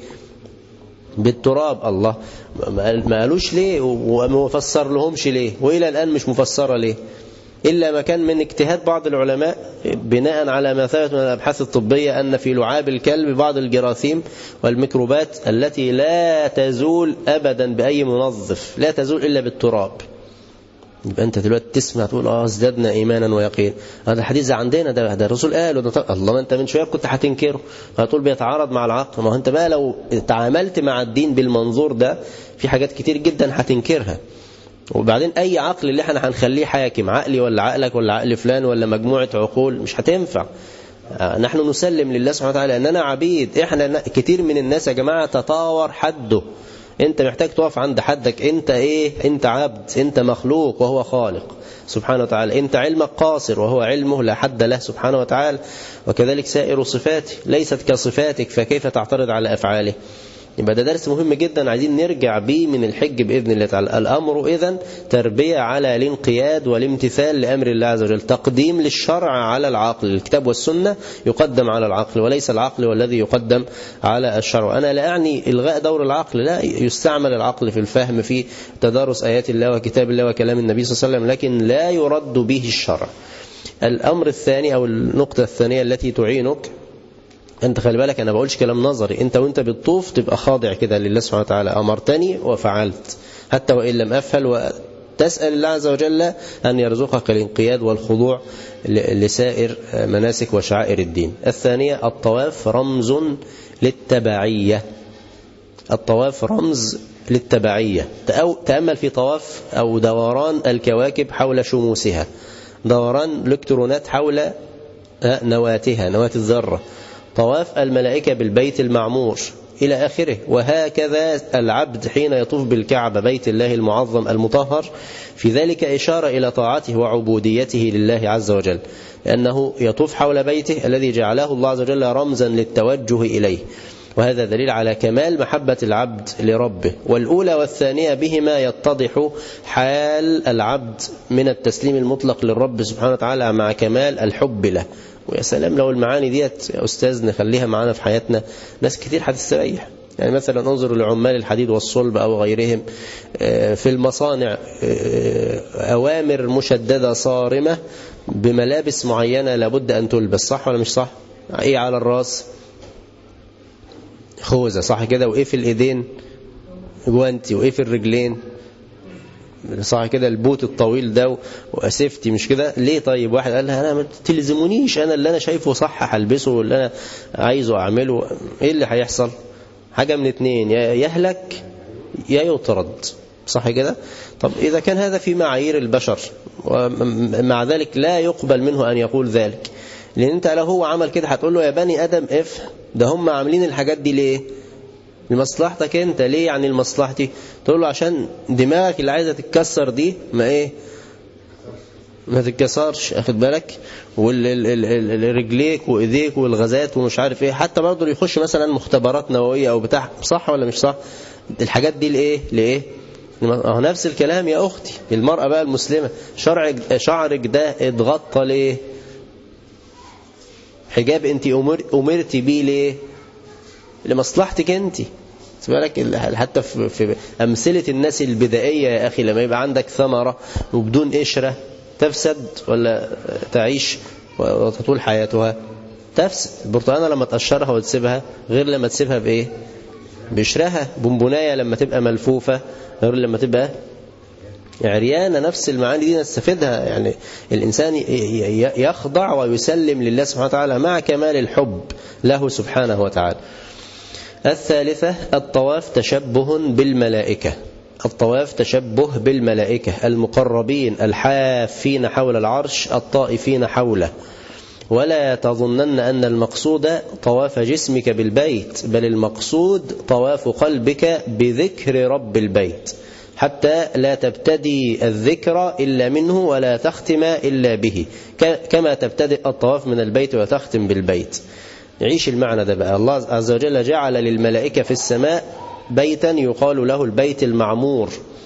بالتراب الله ما قالوش ليه وما فسر لهمش ليه وإلى الآن مش مفسرة ليه إلا ما كان من اجتهاد بعض العلماء بناء على ما ثبت من الأبحاث الطبية أن في لعاب الكلب بعض الجراثيم والميكروبات التي لا تزول أبدا بأي منظف لا تزول إلا بالتراب يبقى أنت دلوقتي تسمع تقول آه ازددنا إيمانا ويقين هذا الحديث عندنا ده, ده الرسول قال وده الله ما أنت من شوية كنت هتنكره هتقول بيتعارض مع العقل ما هو أنت بقى لو تعاملت مع الدين بالمنظور ده في حاجات كتير جدا هتنكرها وبعدين اي عقل اللي احنا هنخليه حاكم عقلي ولا عقلك ولا عقل فلان ولا مجموعة عقول مش هتنفع نحن نسلم لله سبحانه وتعالى اننا عبيد احنا كتير من الناس يا جماعة تطاور حده انت محتاج تقف عند حدك انت ايه انت عبد انت مخلوق وهو خالق سبحانه وتعالى انت علمك قاصر وهو علمه لا حد له سبحانه وتعالى وكذلك سائر صفاته ليست كصفاتك فكيف تعترض على افعاله يبقى ده درس مهم جدا عايزين نرجع بيه من الحج بإذن الله تعالى الأمر إذن تربية على الانقياد والامتثال لأمر الله عز وجل تقديم للشرع على العقل الكتاب والسنة يقدم على العقل وليس العقل والذي يقدم على الشرع أنا لا أعني إلغاء دور العقل لا يستعمل العقل في الفهم في تدارس آيات الله وكتاب الله وكلام النبي صلى الله عليه وسلم لكن لا يرد به الشرع الأمر الثاني أو النقطة الثانية التي تعينك انت خلي بالك انا بقولش كلام نظري انت وانت بتطوف تبقى خاضع كده لله سبحانه وتعالى امرتني وفعلت حتى وان لم افعل وتسال الله عز وجل ان يرزقك الانقياد والخضوع لسائر مناسك وشعائر الدين الثانيه الطواف رمز للتبعيه الطواف رمز للتبعيه تامل في طواف او دوران الكواكب حول شموسها دوران الالكترونات حول نواتها نواه الذره طواف الملائكة بالبيت المعمور إلى آخره وهكذا العبد حين يطوف بالكعبة بيت الله المعظم المطهر في ذلك إشارة إلى طاعته وعبوديته لله عز وجل لأنه يطوف حول بيته الذي جعله الله عز وجل رمزا للتوجه إليه وهذا دليل على كمال محبة العبد لربه والأولى والثانية بهما يتضح حال العبد من التسليم المطلق للرب سبحانه وتعالى مع كمال الحب له ويا سلام لو المعاني ديت يا أستاذ نخليها معانا في حياتنا ناس كتير هتستريح يعني مثلا انظر لعمال الحديد والصلب أو غيرهم في المصانع أوامر مشددة صارمة بملابس معينة لابد أن تلبس صح ولا مش صح ايه على الراس خوذة صح كده وايه في الايدين جوانتي وايه في الرجلين صح كده البوت الطويل ده واسفتي مش كده ليه طيب واحد قال انا ما تلزمونيش انا اللي انا شايفه صح هلبسه واللي انا عايزه اعمله ايه اللي هيحصل حاجه من اتنين يا يهلك يا يطرد صح كده طب اذا كان هذا في معايير البشر ومع ذلك لا يقبل منه ان يقول ذلك لان انت لو هو عمل كده هتقول له يا بني ادم افهم ده هم عاملين الحاجات دي ليه لمصلحتك انت ليه يعني لمصلحتي تقول له عشان دماغك اللي عايزه تتكسر دي ما ايه ما تتكسرش اخد بالك والرجليك وايديك والغازات ومش عارف ايه حتى برضه اللي يخش مثلا مختبرات نوويه او بتاع صح ولا مش صح الحاجات دي لايه لايه هو نفس الكلام يا اختي المراه بقى المسلمه شرع شعرك ده اتغطى ليه حجاب انت أمر امرتي بيه ليه لمصلحتك انت بالك حتى في, في امثله الناس البدائيه يا اخي لما يبقى عندك ثمره وبدون قشره تفسد ولا تعيش وتطول حياتها تفسد البرتقانه لما تقشرها وتسيبها غير لما تسيبها بايه بقشرها بونبونايه لما تبقى ملفوفه غير لما تبقى عريانة نفس المعاني دي نستفيدها يعني الإنسان يخضع ويسلم لله سبحانه وتعالى مع كمال الحب له سبحانه وتعالى الثالثة الطواف تشبه بالملائكة الطواف تشبه بالملائكة المقربين الحافين حول العرش الطائفين حوله ولا تظنن أن المقصود طواف جسمك بالبيت بل المقصود طواف قلبك بذكر رب البيت حتى لا تبتدي الذكر إلا منه ولا تختم إلا به كما تبتدئ الطواف من البيت وتختم بالبيت يعيش المعنى ده بقى الله عز وجل جعل للملائكة في السماء بيتا يقال له البيت المعمور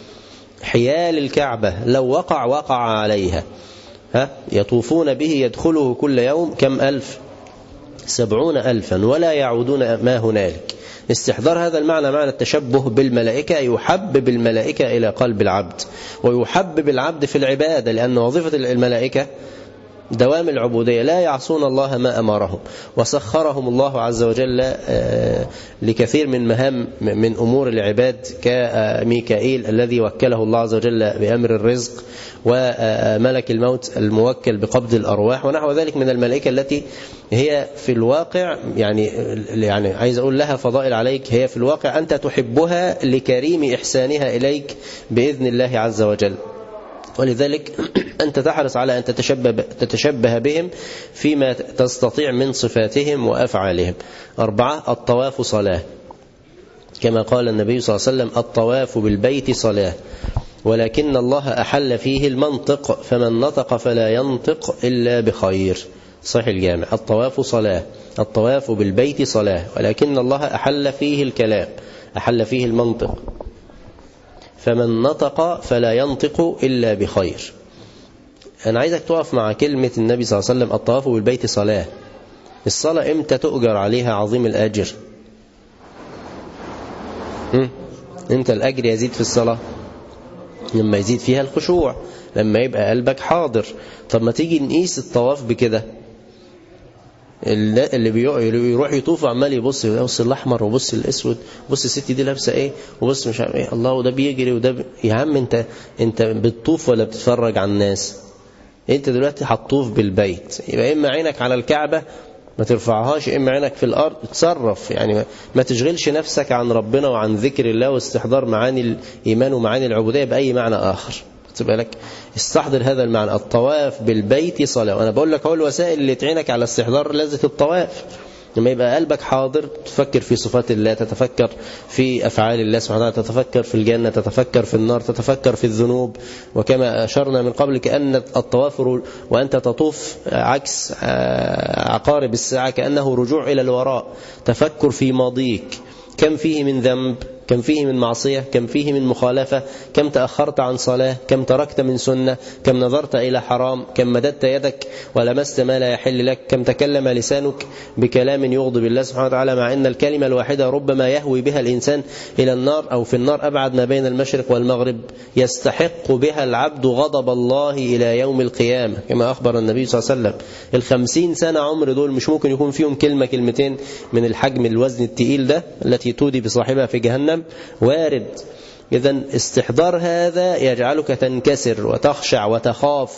حيال الكعبة لو وقع وقع عليها ها يطوفون به يدخله كل يوم كم ألف سبعون ألفا ولا يعودون ما هنالك استحضار هذا المعنى معنى التشبه بالملائكة يحبب الملائكة إلى قلب العبد ويحبب العبد في العبادة لأن وظيفة الملائكة دوام العبودية لا يعصون الله ما أمرهم وسخرهم الله عز وجل لكثير من مهام من أمور العباد كميكائيل الذي وكله الله عز وجل بأمر الرزق وملك الموت الموكل بقبض الأرواح ونحو ذلك من الملائكة التي هي في الواقع يعني يعني عايز أقول لها فضائل عليك هي في الواقع أنت تحبها لكريم إحسانها إليك بإذن الله عز وجل ولذلك أنت تحرص على أن تتشبه, تتشبه بهم فيما تستطيع من صفاتهم وأفعالهم أربعة الطواف صلاة كما قال النبي صلى الله عليه وسلم الطواف بالبيت صلاة ولكن الله أحل فيه المنطق فمن نطق فلا ينطق إلا بخير صحيح الجامع الطواف صلاة الطواف بالبيت صلاة ولكن الله أحل فيه الكلام أحل فيه المنطق فمن نطق فلا ينطق إلا بخير أنا عايزك تقف مع كلمة النبي صلى الله عليه وسلم الطواف بالبيت صلاة الصلاة إمتى تؤجر عليها عظيم الأجر إمتى الأجر يزيد في الصلاة لما يزيد فيها الخشوع لما يبقى قلبك حاضر طب ما تيجي نقيس الطواف بكده اللي بيروح يطوف عمال يبص يبص الاحمر وبص الاسود بص الست دي لابسه ايه وبص مش عارف ايه الله وده بيجري وده بي... يا عم انت انت بتطوف ولا بتتفرج على الناس انت دلوقتي هتطوف بالبيت يبقى اما عينك على الكعبه ما ترفعهاش اما عينك في الارض تصرف يعني ما تشغلش نفسك عن ربنا وعن ذكر الله واستحضار معاني الايمان ومعاني العبوديه باي معنى اخر خد بالك استحضر هذا المعنى الطواف بالبيت صلاة وأنا بقول لك هو الوسائل اللي تعينك على استحضار لذة الطواف لما يبقى قلبك حاضر تفكر في صفات الله تتفكر في أفعال الله سبحانه وتعالى تتفكر في الجنة تتفكر في النار تتفكر في الذنوب وكما أشرنا من قبل كأن الطواف وأنت تطوف عكس عقارب الساعة كأنه رجوع إلى الوراء تفكر في ماضيك كم فيه من ذنب كم فيه من معصية كم فيه من مخالفة كم تأخرت عن صلاة كم تركت من سنة كم نظرت إلى حرام كم مددت يدك ولمست ما لا يحل لك كم تكلم لسانك بكلام يغضب الله سبحانه وتعالى مع أن الكلمة الواحدة ربما يهوي بها الإنسان إلى النار أو في النار أبعد ما بين المشرق والمغرب يستحق بها العبد غضب الله إلى يوم القيامة كما أخبر النبي صلى الله عليه وسلم الخمسين سنة عمر دول مش ممكن يكون فيهم كلمة كلمتين من الحجم الوزن التقيل ده التي تودي بصاحبها في جهنم وارد إذا استحضار هذا يجعلك تنكسر وتخشع وتخاف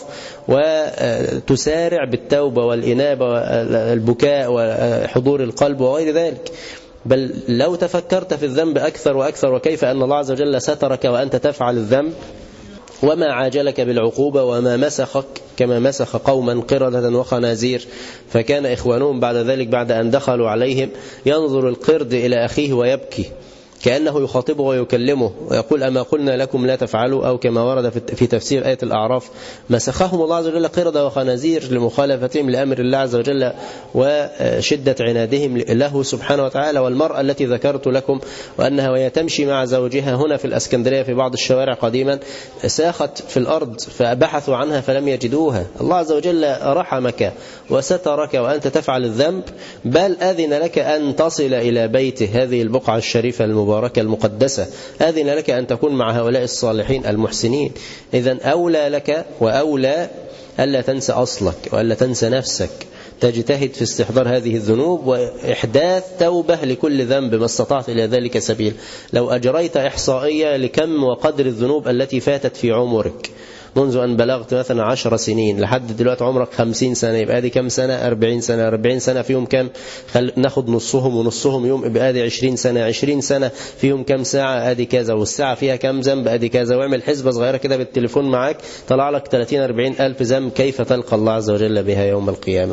وتسارع بالتوبة والإنابة والبكاء وحضور القلب وغير ذلك بل لو تفكرت في الذنب أكثر وأكثر وكيف أن الله عز وجل سترك وأنت تفعل الذنب وما عاجلك بالعقوبة وما مسخك كما مسخ قوما قردة وخنازير فكان إخوانهم بعد ذلك بعد أن دخلوا عليهم ينظر القرد إلى أخيه ويبكي كأنه يخاطبه ويكلمه ويقول أما قلنا لكم لا تفعلوا أو كما ورد في تفسير آية الأعراف مسخهم الله عز وجل قردة وخنازير لمخالفتهم لأمر الله عز وجل وشدة عنادهم له سبحانه وتعالى والمرأة التي ذكرت لكم وأنها وهي تمشي مع زوجها هنا في الأسكندرية في بعض الشوارع قديما ساخت في الأرض فبحثوا عنها فلم يجدوها الله عز وجل رحمك وسترك وأنت تفعل الذنب بل أذن لك أن تصل إلى بيته هذه البقعة الشريفة المباركة المقدسة أذن لك أن تكون مع هؤلاء الصالحين المحسنين إذا أولى لك وأولى ألا تنسى أصلك وألا تنسى نفسك تجتهد في استحضار هذه الذنوب وإحداث توبة لكل ذنب ما استطعت إلى ذلك سبيل لو أجريت إحصائية لكم وقدر الذنوب التي فاتت في عمرك منذ أن بلغت مثلا عشر سنين لحد دلوقتي عمرك خمسين سنة يبقى دي كم سنة أربعين سنة أربعين سنة فيهم كم خل... ناخد نصهم ونصهم يوم يبقى دي عشرين سنة عشرين سنة فيهم كم ساعة أدي كذا والساعة فيها كم ذنب أدي كذا واعمل حسبة صغيرة كده بالتليفون معاك طلع لك 30 40 ألف ذنب كيف تلقى الله عز وجل بها يوم القيامة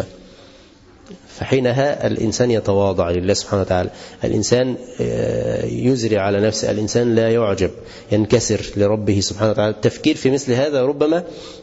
فحينها الإنسان يتواضع لله سبحانه وتعالى الإنسان يزرع على نفسه الإنسان لا يعجب ينكسر لربه سبحانه وتعالى التفكير في مثل هذا ربما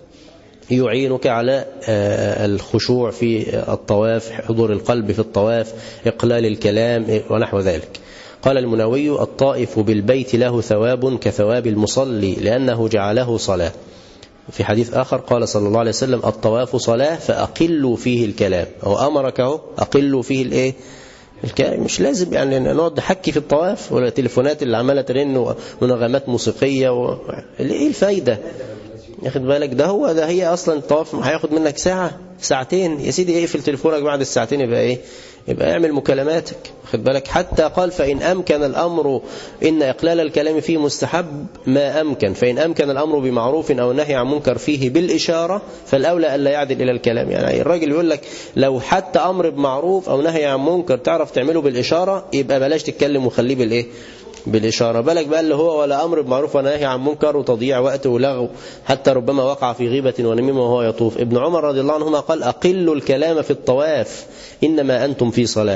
يعينك على الخشوع في الطواف حضور القلب في الطواف إقلال الكلام ونحو ذلك قال المنوي الطائف بالبيت له ثواب كثواب المصلي لأنه جعله صلاة في حديث آخر قال صلى الله عليه وسلم الطواف صلاة فأقلوا فيه الكلام هو أمرك اهو أقلوا فيه الإيه الكلام مش لازم يعني نقعد نحكي في الطواف ولا التليفونات اللي عمالة ترن ونغمات موسيقية و... ايه الفايدة ياخد بالك ده هو ده هي اصلا الطواف هياخد منك ساعة ساعتين يا سيدي اقفل تليفونك بعد الساعتين يبقى ايه يبقى اعمل مكالماتك خد بالك حتى قال فإن أمكن الأمر إن إقلال الكلام فيه مستحب ما أمكن فإن أمكن الأمر بمعروف أو نهي عن منكر فيه بالإشارة فالأولى ألا يعدل إلى الكلام يعني الراجل يقول لك لو حتى أمر بمعروف أو نهي عن منكر تعرف تعمله بالإشارة يبقى بلاش تتكلم وخليه بالإيه بالإشارة بالك بقى اللي هو ولا أمر بمعروف ولا نهي عن منكر وتضييع وقت ولغو حتى ربما وقع في غيبة ونميمة وهو يطوف ابن عمر رضي الله عنهما قال أقلوا الكلام في الطواف إنما أنتم في صلاة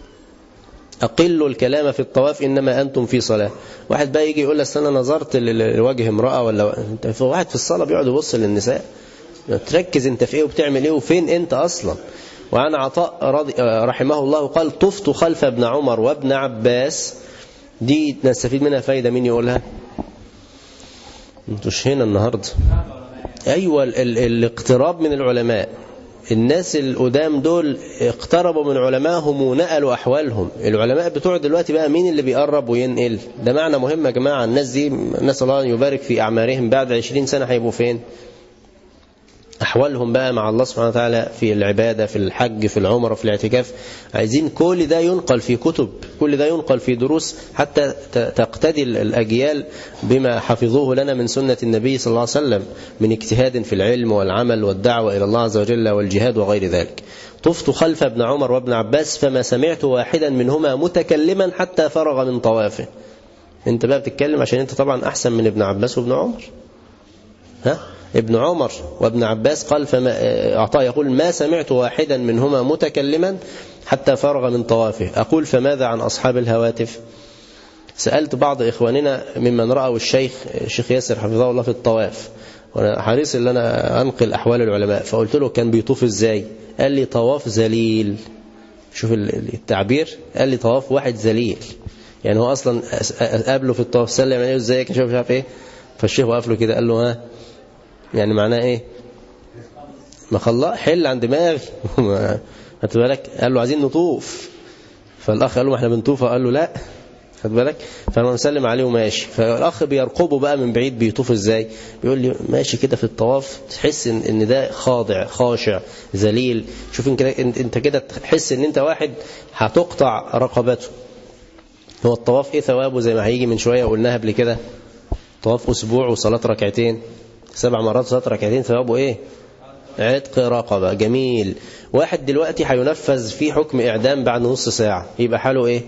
أقلوا الكلام في الطواف إنما أنتم في صلاة واحد بقى يجي يقول لك أنا نظرت لوجه امرأة ولا أنت في واحد في الصلاة بيقعد يبص للنساء تركز أنت في إيه وبتعمل إيه وفين أنت أصلا وعن عطاء رضي رحمه الله قال طفت خلف ابن عمر وابن عباس دي نستفيد منها فايدة مين يقولها انتوش هنا النهاردة أيوة ال ال الاقتراب من العلماء الناس القدام دول اقتربوا من علمائهم ونقلوا أحوالهم العلماء بتوع دلوقتي بقى مين اللي بيقرب وينقل ده معنى مهم يا جماعة الناس دي نسأل الله أن يبارك في أعمارهم بعد عشرين سنة هيبقوا فين أحوالهم بقى مع الله سبحانه وتعالى في العبادة في الحج في العمرة في الاعتكاف عايزين كل ده ينقل في كتب كل ده ينقل في دروس حتى تقتدي الأجيال بما حفظوه لنا من سنة النبي صلى الله عليه وسلم من اجتهاد في العلم والعمل والدعوة إلى الله عز وجل والجهاد وغير ذلك طفت خلف ابن عمر وابن عباس فما سمعت واحدا منهما متكلما حتى فرغ من طوافه انت بقى بتتكلم عشان انت طبعا أحسن من ابن عباس وابن عمر ها ابن عمر وابن عباس قال فما أعطاه يقول ما سمعت واحدا منهما متكلما حتى فرغ من طوافه أقول فماذا عن أصحاب الهواتف سألت بعض إخواننا ممن رأوا الشيخ الشيخ ياسر حفظه الله في الطواف وأنا حريص ان أنا أنقل أحوال العلماء فقلت له كان بيطوف إزاي قال لي طواف ذليل شوف التعبير قال لي طواف واحد ذليل يعني هو أصلا قابله في الطواف سلم عليه ازيك يا شيخ مش عارف ايه فالشيخ وقف له كده قال له ها يعني معناه ايه ما خلاص حل عن دماغي خدت بالك قال له عايزين نطوف فالاخ قال له ما احنا بنطوف قال له لا خد بالك فانا مسلم عليه وماشي فالاخ بيرقبه بقى من بعيد بيطوف ازاي بيقول لي ماشي كده في الطواف تحس ان ان ده خاضع خاشع ذليل شوف ان كده انت كده تحس ان انت واحد هتقطع رقبته هو الطواف ايه ثوابه زي ما هيجي من شويه قلناها قبل كده طواف اسبوع وصلاه ركعتين سبع مرات صلاه ركعتين ثوابه ايه عتق رقبه جميل واحد دلوقتي هينفذ فيه حكم اعدام بعد نص ساعه يبقى حاله ايه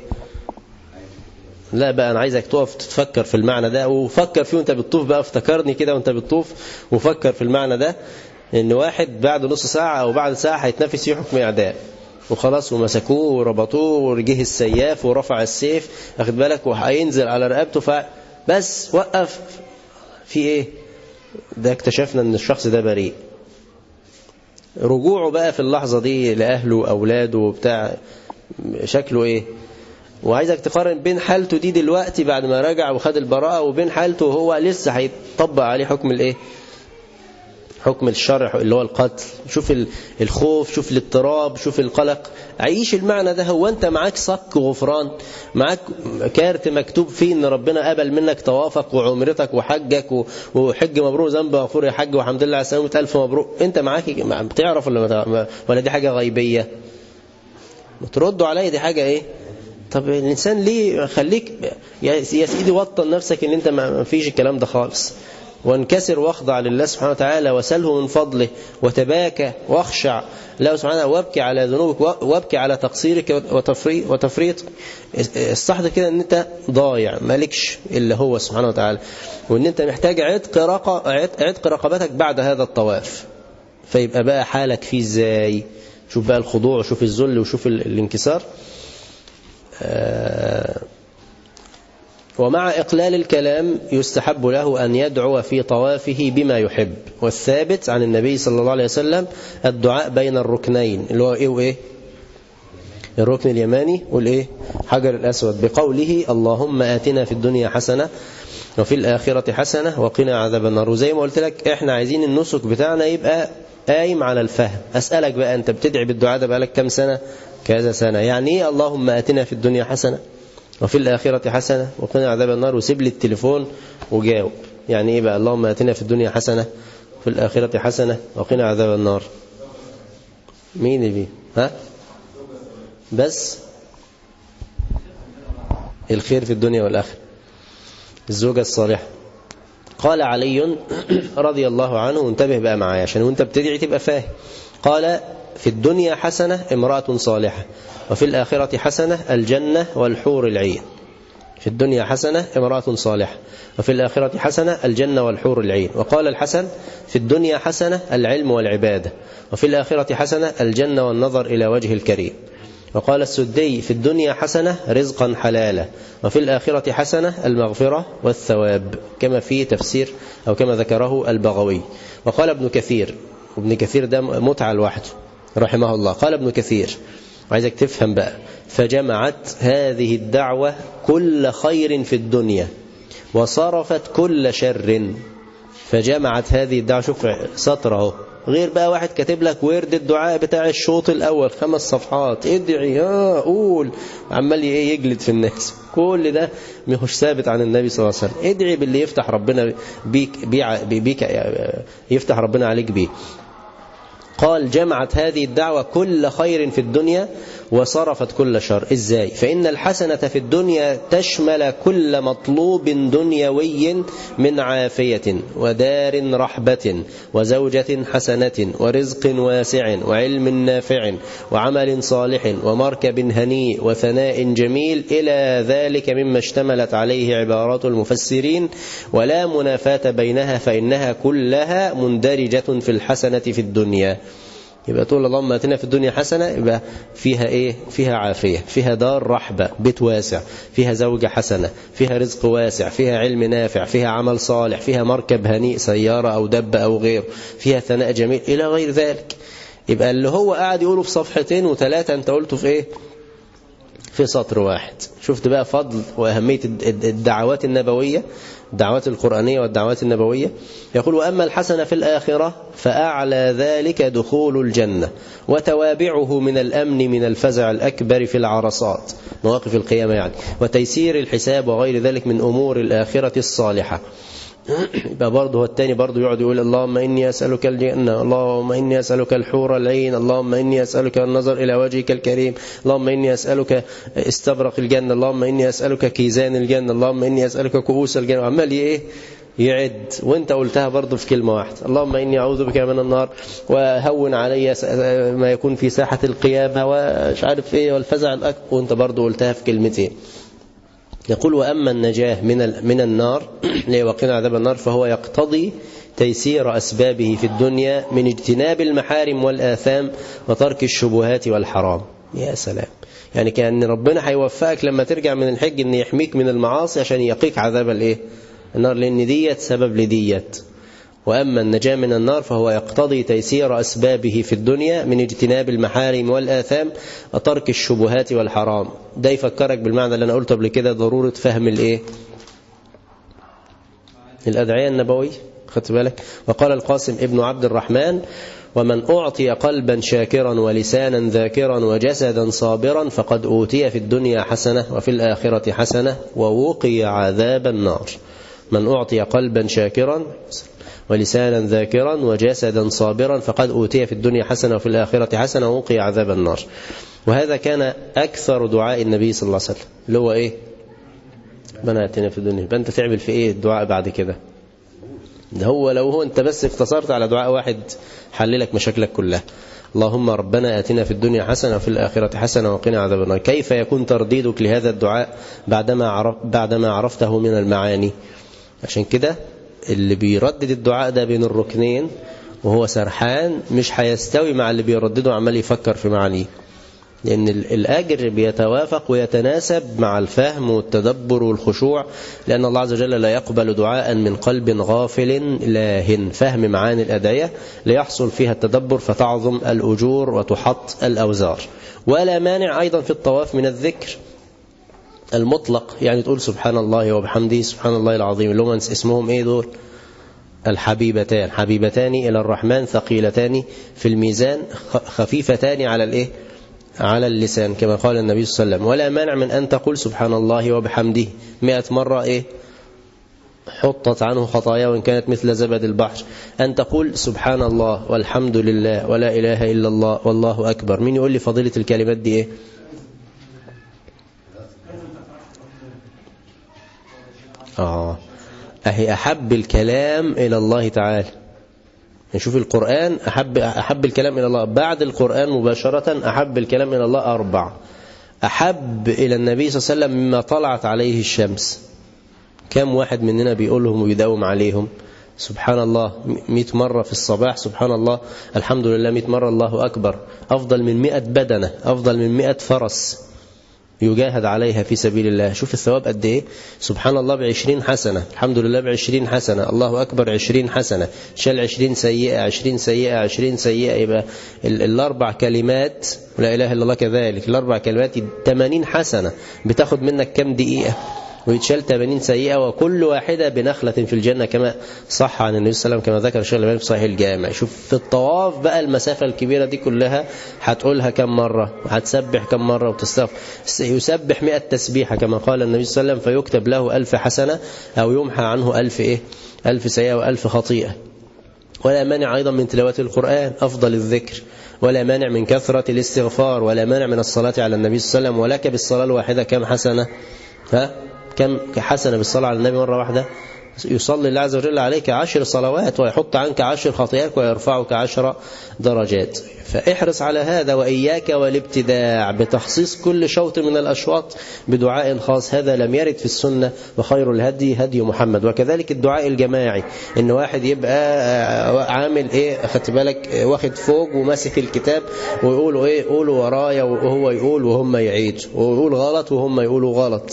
لا بقى انا عايزك تقف تتفكر في المعنى ده وفكر فيه وانت بتطوف بقى افتكرني كده وانت بتطوف وفكر في المعنى ده ان واحد بعد نص ساعة او بعد ساعة هيتنفس فيه حكم اعداء وخلاص ومسكوه وربطوه ورجه السياف ورفع السيف اخد بالك وهينزل على رقبته ف بس وقف في ايه ده اكتشفنا ان الشخص ده بريء رجوعه بقى في اللحظة دي لأهله وأولاده وبتاع شكله ايه وعايزك تقارن بين حالته دي دلوقتي بعد ما رجع وخد البراءة وبين حالته وهو لسه هيطبق عليه حكم الايه حكم الشرع اللي هو القتل شوف الخوف شوف الاضطراب شوف القلق عيش المعنى ده هو انت معاك صك غفران معاك كارت مكتوب فيه ان ربنا قبل منك طوافك وعمرتك وحجك وحج مبروك ذنب غفور يا حج والحمد لله على السلامة ألف مبروك انت معاك بتعرف ولا ولا دي حاجة غيبية تردوا عليا دي حاجة ايه طب الإنسان ليه خليك يا سيدي وطن نفسك ان انت ما فيش الكلام ده خالص وانكسر واخضع لله سبحانه وتعالى وسله من فضله وتباكى واخشع له سبحانه وابكي على ذنوبك وابكي على تقصيرك وتفريط وتفريط الصح كده ان انت ضايع مالكش الا هو سبحانه وتعالى وان انت محتاج عتق رق... عتق رقبتك بعد هذا الطواف فيبقى بقى حالك فيه ازاي شوف بقى الخضوع وشوف الذل وشوف الانكسار آه ومع إقلال الكلام يستحب له أن يدعو في طوافه بما يحب والثابت عن النبي صلى الله عليه وسلم الدعاء بين الركنين اللي هو إيه وإيه الركن اليماني والإيه حجر الأسود بقوله اللهم آتنا في الدنيا حسنة وفي الآخرة حسنة وقنا عذاب النار وزي ما قلت لك إحنا عايزين النسك بتاعنا يبقى قايم على الفهم أسألك بقى أنت بتدعي بالدعاء ده بقالك كم سنة كذا سنة يعني إيه اللهم آتنا في الدنيا حسنة وفي الآخرة حسنة وقنا عذاب النار وسيب لي التليفون وجاوب يعني إيه بقى اللهم آتنا في الدنيا حسنة في الآخرة حسنة وقنا عذاب النار مين اللي ها بس الخير في الدنيا والآخرة الزوجة الصالحة قال علي رضي الله عنه وانتبه بقى معايا عشان وانت بتدعي تبقى فاهم قال في الدنيا حسنة امرأة صالحة وفي الآخرة حسنة الجنة والحور العين في الدنيا حسنة امرأة صالحة وفي الآخرة حسنة الجنة والحور العين وقال الحسن في الدنيا حسنة العلم والعبادة وفي الآخرة حسنة الجنة والنظر إلى وجه الكريم وقال السدي في الدنيا حسنة رزقا حلالا وفي الآخرة حسنة المغفرة والثواب كما في تفسير أو كما ذكره البغوي وقال ابن كثير وابن كثير ده متعة لوحده رحمه الله قال ابن كثير وعايزك تفهم بقى فجمعت هذه الدعوة كل خير في الدنيا وصرفت كل شر فجمعت هذه الدعوة شوف سطره غير بقى واحد كاتب لك ورد الدعاء بتاع الشوط الأول خمس صفحات ادعي ها قول عمال ايه يجلد في الناس كل ده مش ثابت عن النبي صلى الله عليه وسلم ادعي باللي يفتح ربنا بيك, بيك يفتح ربنا عليك بيه قال جمعت هذه الدعوة كل خير في الدنيا وصرفت كل شر إزاي فإن الحسنة في الدنيا تشمل كل مطلوب دنيوي من عافية ودار رحبة وزوجة حسنة ورزق واسع وعلم نافع وعمل صالح ومركب هنيء وثناء جميل إلى ذلك مما اشتملت عليه عبارات المفسرين ولا منافاة بينها فإنها كلها مندرجة في الحسنة في الدنيا يبقى تقول اللهم اتنا في الدنيا حسنة يبقى فيها ايه فيها عافية فيها دار رحبة بيت واسع فيها زوجة حسنة فيها رزق واسع فيها علم نافع فيها عمل صالح فيها مركب هنيء سيارة او دب او غيره فيها ثناء جميل الى غير ذلك يبقى اللي هو قاعد يقوله في صفحتين وثلاثة انت قلته في ايه في سطر واحد شفت بقى فضل وأهمية الدعوات النبوية الدعوات القرآنية والدعوات النبوية يقول وأما الحسنة في الآخرة فأعلى ذلك دخول الجنة وتوابعه من الأمن من الفزع الأكبر في العرصات مواقف القيامة يعني وتيسير الحساب وغير ذلك من أمور الآخرة الصالحة يبقى برضه هو التاني برضه يقعد يقول اللهم إني أسألك الجنة اللهم إني أسألك الحور العين اللهم إني أسألك النظر إلى وجهك الكريم اللهم إني أسألك استبرق الجنة اللهم إني أسألك كيزان الجنة اللهم إني أسألك كؤوس الجنة وعمال إيه يعد وانت قلتها برضه في كلمة واحدة اللهم إني أعوذ بك من النار وهون علي ما يكون في ساحة القيامة ومش عارف إيه والفزع الأكبر وانت برضه قلتها في كلمتين يقول وأما النجاة من من النار ليوقنا عذاب النار فهو يقتضي تيسير أسبابه في الدنيا من اجتناب المحارم والآثام وترك الشبهات والحرام يا سلام يعني كأن ربنا هيوفقك لما ترجع من الحج أن يحميك من المعاصي عشان يقيك عذاب الايه النار لأن ديت سبب لديت وأما النجاة من النار فهو يقتضي تيسير أسبابه في الدنيا من اجتناب المحارم والآثام وترك الشبهات والحرام ده يفكرك بالمعنى اللي أنا قلته قبل كده ضرورة فهم الإيه الأدعية النبوية خدت بالك وقال القاسم ابن عبد الرحمن ومن أعطي قلبا شاكرا ولسانا ذاكرا وجسدا صابرا فقد أوتي في الدنيا حسنة وفي الآخرة حسنة ووقي عذاب النار من أعطي قلبا شاكرا ولسانا ذاكرا وجسدا صابرا فقد أوتي في الدنيا حسنة وفي الآخرة حسنة ووقي عذاب النار وهذا كان أكثر دعاء النبي صلى الله عليه وسلم اللي هو إيه ربنا اتنا في الدنيا يبقى انت تعمل في ايه الدعاء بعد كده ده هو لو هو انت بس اقتصرت على دعاء واحد حللك مشاكلك كلها اللهم ربنا آتنا في الدنيا حسنة وفي الآخرة حسنة وقنا عذاب النار كيف يكون ترديدك لهذا الدعاء بعدما عرف بعدما عرفته من المعاني عشان كده اللي بيردد الدعاء ده بين الركنين وهو سرحان مش هيستوي مع اللي بيردده عمال يفكر في معانيه لأن الأجر بيتوافق ويتناسب مع الفهم والتدبر والخشوع لأن الله عز وجل لا يقبل دعاء من قلب غافل لاهن فهم معاني الأدعية ليحصل فيها التدبر فتعظم الأجور وتحط الأوزار ولا مانع أيضا في الطواف من الذكر المطلق يعني تقول سبحان الله وبحمده سبحان الله العظيم اللي هم اسمهم ايه دول الحبيبتان حبيبتان إلى الرحمن ثقيلتان في الميزان خفيفتان على الايه على اللسان كما قال النبي صلى الله عليه وسلم ولا مانع من أن تقول سبحان الله وبحمده مئة مرة إيه حطت عنه خطايا وإن كانت مثل زبد البحر أن تقول سبحان الله والحمد لله ولا إله إلا الله والله أكبر مين يقول لي فضيلة الكلمات دي إيه آه أهي أحب الكلام إلى الله تعالى نشوف القرآن أحب, أحب الكلام إلى الله بعد القرآن مباشرة أحب الكلام إلى الله أربع أحب إلى النبي صلى الله عليه وسلم مما طلعت عليه الشمس كم واحد مننا بيقولهم ويداوم عليهم سبحان الله مئة مرة في الصباح سبحان الله الحمد لله مئة مرة الله أكبر أفضل من مئة بدنة أفضل من مئة فرس يجاهد عليها في سبيل الله شوف الثواب قد ايه سبحان الله بعشرين حسنة الحمد لله بعشرين حسنة الله أكبر عشرين حسنة شال عشرين سيئة عشرين سيئة عشرين سيئة يبقى الأربع كلمات لا إله إلا الله كذلك الأربع كلمات 80 حسنة بتاخد منك كم دقيقة ويتشال 80 سيئة وكل واحدة بنخلة في الجنة كما صح عن النبي صلى الله عليه وسلم كما ذكر الشيخ الألباني في صحيح الجامع شوف في الطواف بقى المسافة الكبيرة دي كلها هتقولها كم مرة هتسبح كم مرة وتستغفر يسبح 100 تسبيحة كما قال النبي صلى الله عليه وسلم فيكتب له ألف حسنة أو يمحى عنه ألف إيه ألف سيئة وألف خطيئة ولا مانع أيضا من تلاوة القرآن أفضل الذكر ولا مانع من كثرة الاستغفار ولا مانع من الصلاة على النبي صلى الله عليه وسلم ولك بالصلاة الواحدة كم حسنة ها كم حسنة بالصلاة على النبي مرة واحدة يصلي الله عز وجل عليك عشر صلوات ويحط عنك عشر خطيئات ويرفعك عشر درجات فاحرص على هذا وإياك والابتداع بتخصيص كل شوط من الأشواط بدعاء خاص هذا لم يرد في السنة وخير الهدي هدي محمد وكذلك الدعاء الجماعي إن واحد يبقى عامل إيه خدت بالك واخد فوق وماسك الكتاب ويقولوا إيه قولوا ورايا وهو يقول وهم يعيد ويقول غلط وهم يقولوا غلط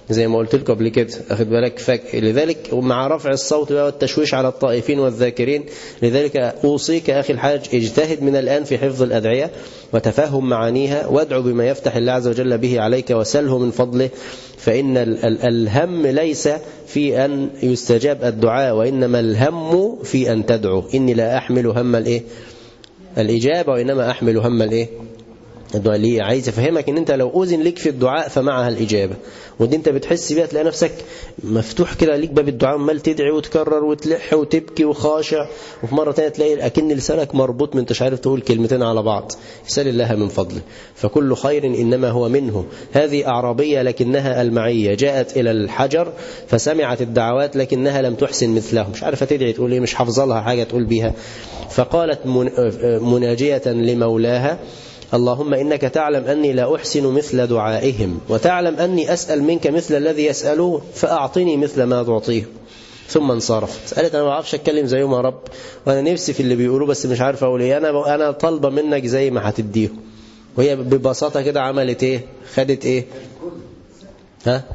زي ما قلت لكم قبل كده أخذ بالك فك... لذلك مع رفع الصوت بقى والتشويش على الطائفين والذاكرين لذلك أوصيك أخي الحاج اجتهد من الآن في حفظ الأدعية وتفهم معانيها وادعو بما يفتح الله عز وجل به عليك وسله من فضله فإن ال... ال... الهم ليس في أن يستجاب الدعاء وإنما الهم في أن تدعو إني لا أحمل هم الإيه الإجابة وإنما أحمل هم الإيه الدعاء ليه عايز افهمك ان انت لو اذن لك في الدعاء فمعها الاجابه ودي انت بتحس بيها تلاقي نفسك مفتوح كده ليك باب الدعاء عمال تدعي وتكرر وتلح وتبكي وخاشع وفي مره ثانيه تلاقي اكن لسانك مربوط من انتش عارف تقول كلمتين على بعض سال الله من فضله فكل خير انما هو منه هذه اعرابيه لكنها المعيه جاءت الى الحجر فسمعت الدعوات لكنها لم تحسن مثله مش عارفه تدعي تقول ايه مش حافظه لها حاجه تقول بيها فقالت مناجيه لمولاها اللهم إنك تعلم أني لا أحسن مثل دعائهم وتعلم أني أسأل منك مثل الذي يسألون فأعطني مثل ما تعطيه ثم انصرفت قالت أنا ما أعرفش أتكلم زيهم يا رب وأنا نفسي في اللي بيقولوه بس مش عارف أقول إيه أنا أنا طالبة منك زي ما هتديهم وهي ببساطة كده عملت إيه خدت إيه ها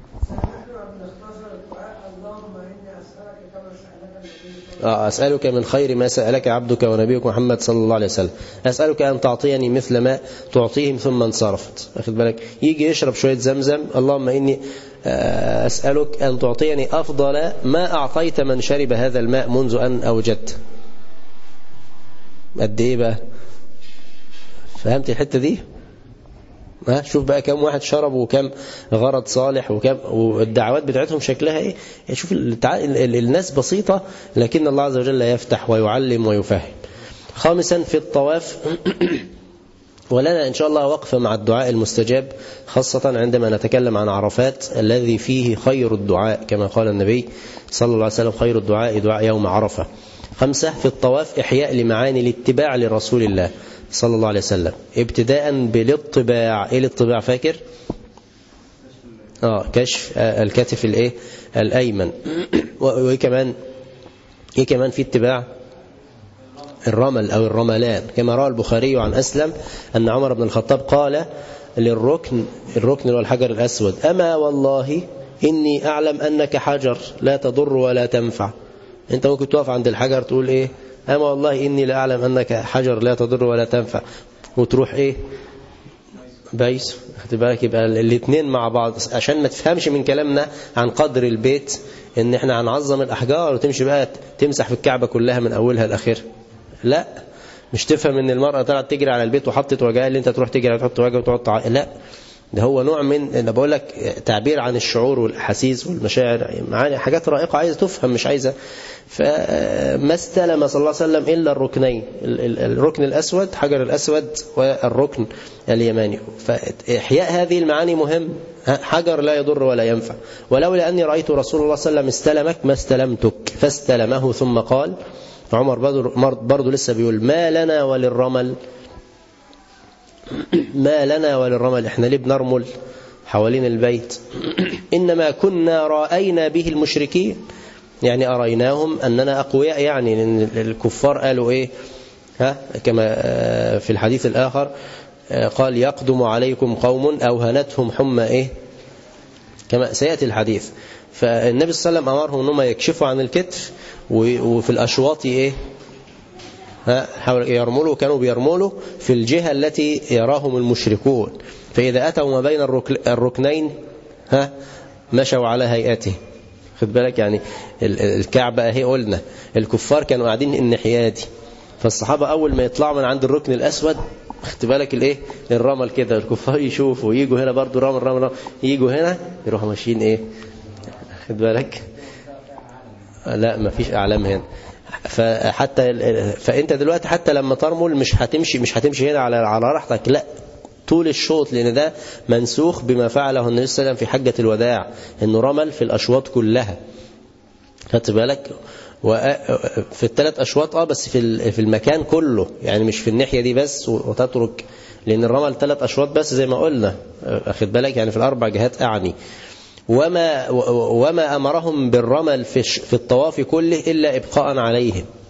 أسألك من خير ما سألك عبدك ونبيك محمد صلى الله عليه وسلم أسألك أن تعطيني مثل ما تعطيهم ثم انصرفت أخذ بالك يجي يشرب شوية زمزم اللهم إني أسألك أن تعطيني أفضل ما أعطيت من شرب هذا الماء منذ أن أوجدت قد إيه بقى فهمت الحتة دي ها شوف بقى كم واحد شرب وكم غرض صالح وكم والدعوات بتاعتهم شكلها ايه يعني شوف التع... الناس بسيطة لكن الله عز وجل يفتح ويعلم ويفهم خامسا في الطواف ولنا إن شاء الله وقفة مع الدعاء المستجاب خاصة عندما نتكلم عن عرفات الذي فيه خير الدعاء كما قال النبي صلى الله عليه وسلم خير الدعاء دعاء يوم عرفة خمسة في الطواف إحياء لمعاني الاتباع لرسول الله صلى الله عليه وسلم ابتداء بالاطباع ايه الاطباع فاكر اه كشف الكتف الايه الايمن وايه كمان ايه كمان في اتباع الرمل او الرملان كما روى البخاري عن اسلم ان عمر بن الخطاب قال للركن الركن هو الحجر الاسود اما والله اني اعلم انك حجر لا تضر ولا تنفع انت ممكن تقف عند الحجر تقول ايه أما والله إني لأعلم أنك حجر لا تضر ولا تنفع وتروح إيه بايس خد بالك يبقى الاثنين مع بعض عشان ما تفهمش من كلامنا عن قدر البيت ان احنا هنعظم الاحجار وتمشي بقى تمسح في الكعبه كلها من اولها لاخرها لا مش تفهم ان المراه طلعت تجري على البيت وحطت وجهها اللي انت تروح تجري تحط وجهها وتقعد تع... لا ده هو نوع من انا بقول لك تعبير عن الشعور والاحاسيس والمشاعر معاني حاجات رائقه عايزه تفهم مش عايزه فما استلم صلى الله عليه وسلم الا الركنين الركن الاسود حجر الاسود والركن اليماني فاحياء هذه المعاني مهم حجر لا يضر ولا ينفع ولولا اني رايت رسول الله صلى الله عليه وسلم استلمك ما استلمتك فاستلمه ثم قال عمر برضه لسه بيقول ما لنا وللرمل ما لنا وللرمل احنا ليه بنرمل حوالين البيت إنما كنا رأينا به المشركين يعني أريناهم أننا أقوياء يعني لأن الكفار قالوا إيه ها كما في الحديث الآخر قال يقدم عليكم قوم أوهنتهم حمى إيه كما سيأتي الحديث فالنبي صلى الله عليه وسلم أمرهم أنهم يكشفوا عن الكتف وفي الأشواط إيه يرملوا كانوا بيرملوا في الجهة التي يراهم المشركون فإذا أتوا ما بين الركنين ها مشوا على هيئته خد بالك يعني الكعبة اهي قلنا الكفار كانوا قاعدين الناحية دي فالصحابة أول ما يطلعوا من عند الركن الأسود خد بالك الايه الرمل كده الكفار يشوفوا يجوا هنا برضو رمل رمل, رمل يجوا هنا يروحوا ماشيين ايه خد بالك لا مفيش أعلام هنا فحتى فانت دلوقتي حتى لما ترمل مش هتمشي مش هتمشي هنا على على راحتك لا طول الشوط لان ده منسوخ بما فعله النبي صلى الله عليه وسلم في حجة الوداع انه رمل في الاشواط كلها خدت بالك في الثلاث اشواط اه بس في في المكان كله يعني مش في الناحيه دي بس وتترك لان الرمل ثلاث اشواط بس زي ما قلنا اخد بالك يعني في الاربع جهات اعني وما وما امرهم بالرمل في في الطواف كله الا ابقاء عليهم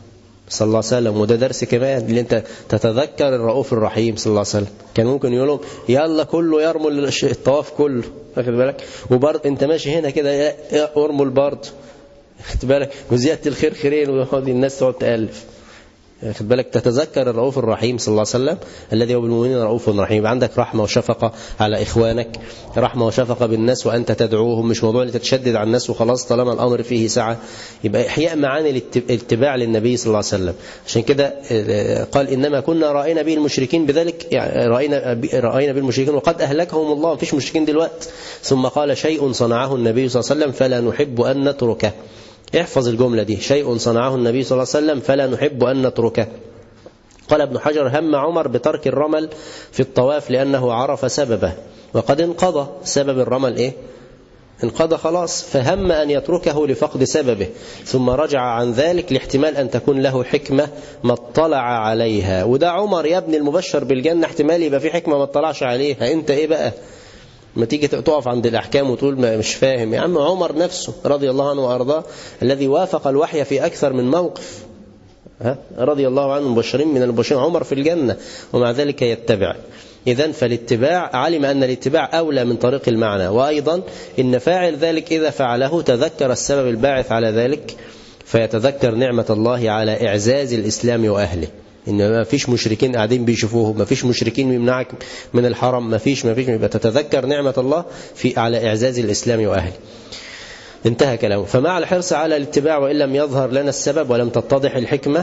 صلى الله عليه وسلم وده درس كمان اللي انت تتذكر الرؤوف الرحيم صلى الله عليه وسلم كان ممكن يقول لهم يلا كله يرموا الطواف كله واخد بالك وبرضه انت ماشي هنا كده ارموا البرد واخد بالك وزياده الخير خيرين وهذه الناس تقعد تالف خد بالك تتذكر الرؤوف الرحيم صلى الله عليه وسلم الذي هو بالمؤمنين رؤوف رحيم يبقى عندك رحمة وشفقة على إخوانك رحمة وشفقة بالناس وأنت تدعوهم مش موضوع اللي تتشدد على الناس وخلاص طالما الأمر فيه سعة يبقى إحياء معاني الاتباع للنبي صلى الله عليه وسلم عشان كده قال إنما كنا رأينا به المشركين بذلك يعني رأينا رأينا به المشركين وقد أهلكهم الله مفيش مشركين دلوقتي ثم قال شيء صنعه النبي صلى الله عليه وسلم فلا نحب أن نتركه احفظ الجملة دي شيء صنعه النبي صلى الله عليه وسلم فلا نحب أن نتركه قال ابن حجر هم عمر بترك الرمل في الطواف لأنه عرف سببه وقد انقضى سبب الرمل إيه انقضى خلاص فهم أن يتركه لفقد سببه ثم رجع عن ذلك لاحتمال أن تكون له حكمة ما اطلع عليها وده عمر يا ابن المبشر بالجنة احتمال يبقى في حكمة ما اطلعش عليها انت ايه بقى ما تيجي تقف عند الأحكام وتقول ما مش فاهم يا عم عمر نفسه رضي الله عنه وأرضاه الذي وافق الوحي في أكثر من موقف ها رضي الله عنه مبشرين من المبشرين عمر في الجنة ومع ذلك يتبع إذا فالاتباع علم أن الاتباع أولى من طريق المعنى وأيضا إن فاعل ذلك إذا فعله تذكر السبب الباعث على ذلك فيتذكر نعمة الله على إعزاز الإسلام وأهله ان ما فيش مشركين قاعدين بيشوفوه ما فيش مشركين يمنعك من الحرم ما فيش ما فيش يبقى تتذكر نعمة الله في على إعزاز الإسلام وأهله انتهى كلامه فمع الحرص على الاتباع وإن لم يظهر لنا السبب ولم تتضح الحكمة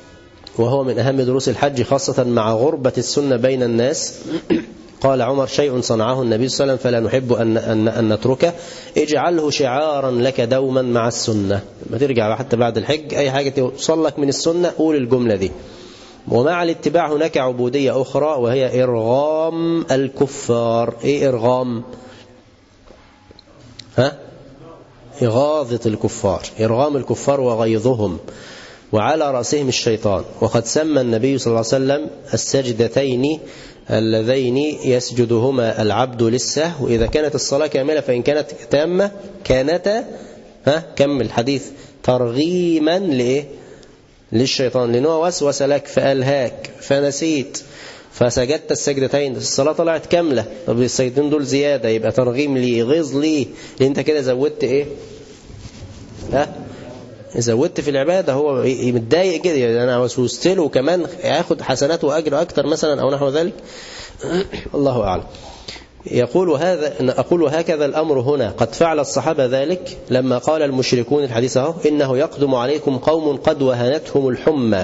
وهو من أهم دروس الحج خاصة مع غربة السنة بين الناس قال عمر شيء صنعه النبي صلى الله عليه وسلم فلا نحب أن, أن, أن نتركه اجعله شعارا لك دوما مع السنة ما ترجع حتى بعد الحج أي حاجة توصل لك من السنة قول الجملة دي ومع الاتباع هناك عبودية أخرى وهي إرغام الكفار إيه إرغام ها إغاظة الكفار إرغام الكفار وغيظهم وعلى رأسهم الشيطان وقد سمى النبي صلى الله عليه وسلم السجدتين اللذين يسجدهما العبد للسهو إذا كانت الصلاة كاملة فإن كانت تامة كانتا ها كمل الحديث ترغيما لإيه للشيطان لأنه وسوس لك فألهاك فنسيت فسجدت السجدتين الصلاة طلعت كاملة طب السجدتين دول زيادة يبقى ترغيم لي غيظ لي لأن انت كده زودت ايه ها زودت في العبادة هو متضايق كده يعني انا وسوست له وكمان ياخد حسنات واجر اكتر مثلا او نحو ذلك الله اعلم يقول هذا أقول هكذا الأمر هنا قد فعل الصحابة ذلك لما قال المشركون الحديث اهو إنه يقدم عليكم قوم قد وهنتهم الحمى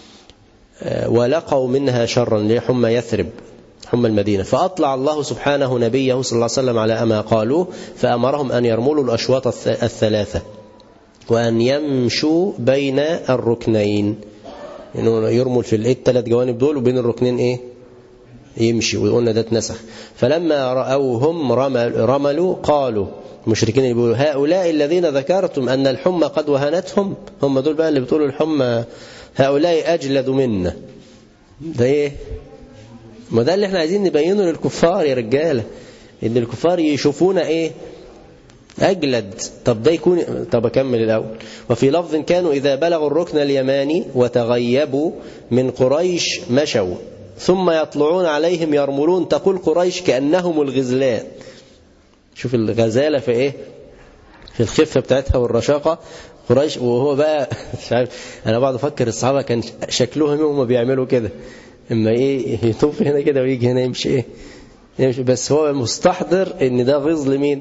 ولقوا منها شرا لحمى يثرب حمى المدينة فأطلع الله سبحانه نبيه صلى الله عليه وسلم على أما قالوه فأمرهم أن يرملوا الأشواط الثلاثة وأن يمشوا بين الركنين يعني يرمل في الثلاث جوانب دول وبين الركنين إيه يمشي وقلنا ده اتنسخ فلما رأوهم رمل رملوا قالوا المشركين اللي بيقولوا هؤلاء الذين ذكرتم أن الحمى قد وهنتهم هم دول بقى اللي بتقولوا الحمى هؤلاء أجلد منا ده ايه ما ده اللي احنا عايزين نبينه للكفار يا رجالة ان الكفار يشوفونا ايه أجلد طب ده يكون طب أكمل الأول وفي لفظ كانوا إذا بلغوا الركن اليماني وتغيبوا من قريش مشوا ثم يطلعون عليهم يرملون تقول قريش كأنهم الغزلان شوف الغزالة في إيه في الخفة بتاعتها والرشاقة قريش وهو بقى مش عارف أنا بعد أفكر الصحابة كان شكلهم هم بيعملوا كده إما إيه يطوف هنا كده ويجي هنا يمشي إيه يمشي بس هو مستحضر إن ده غيظ لمين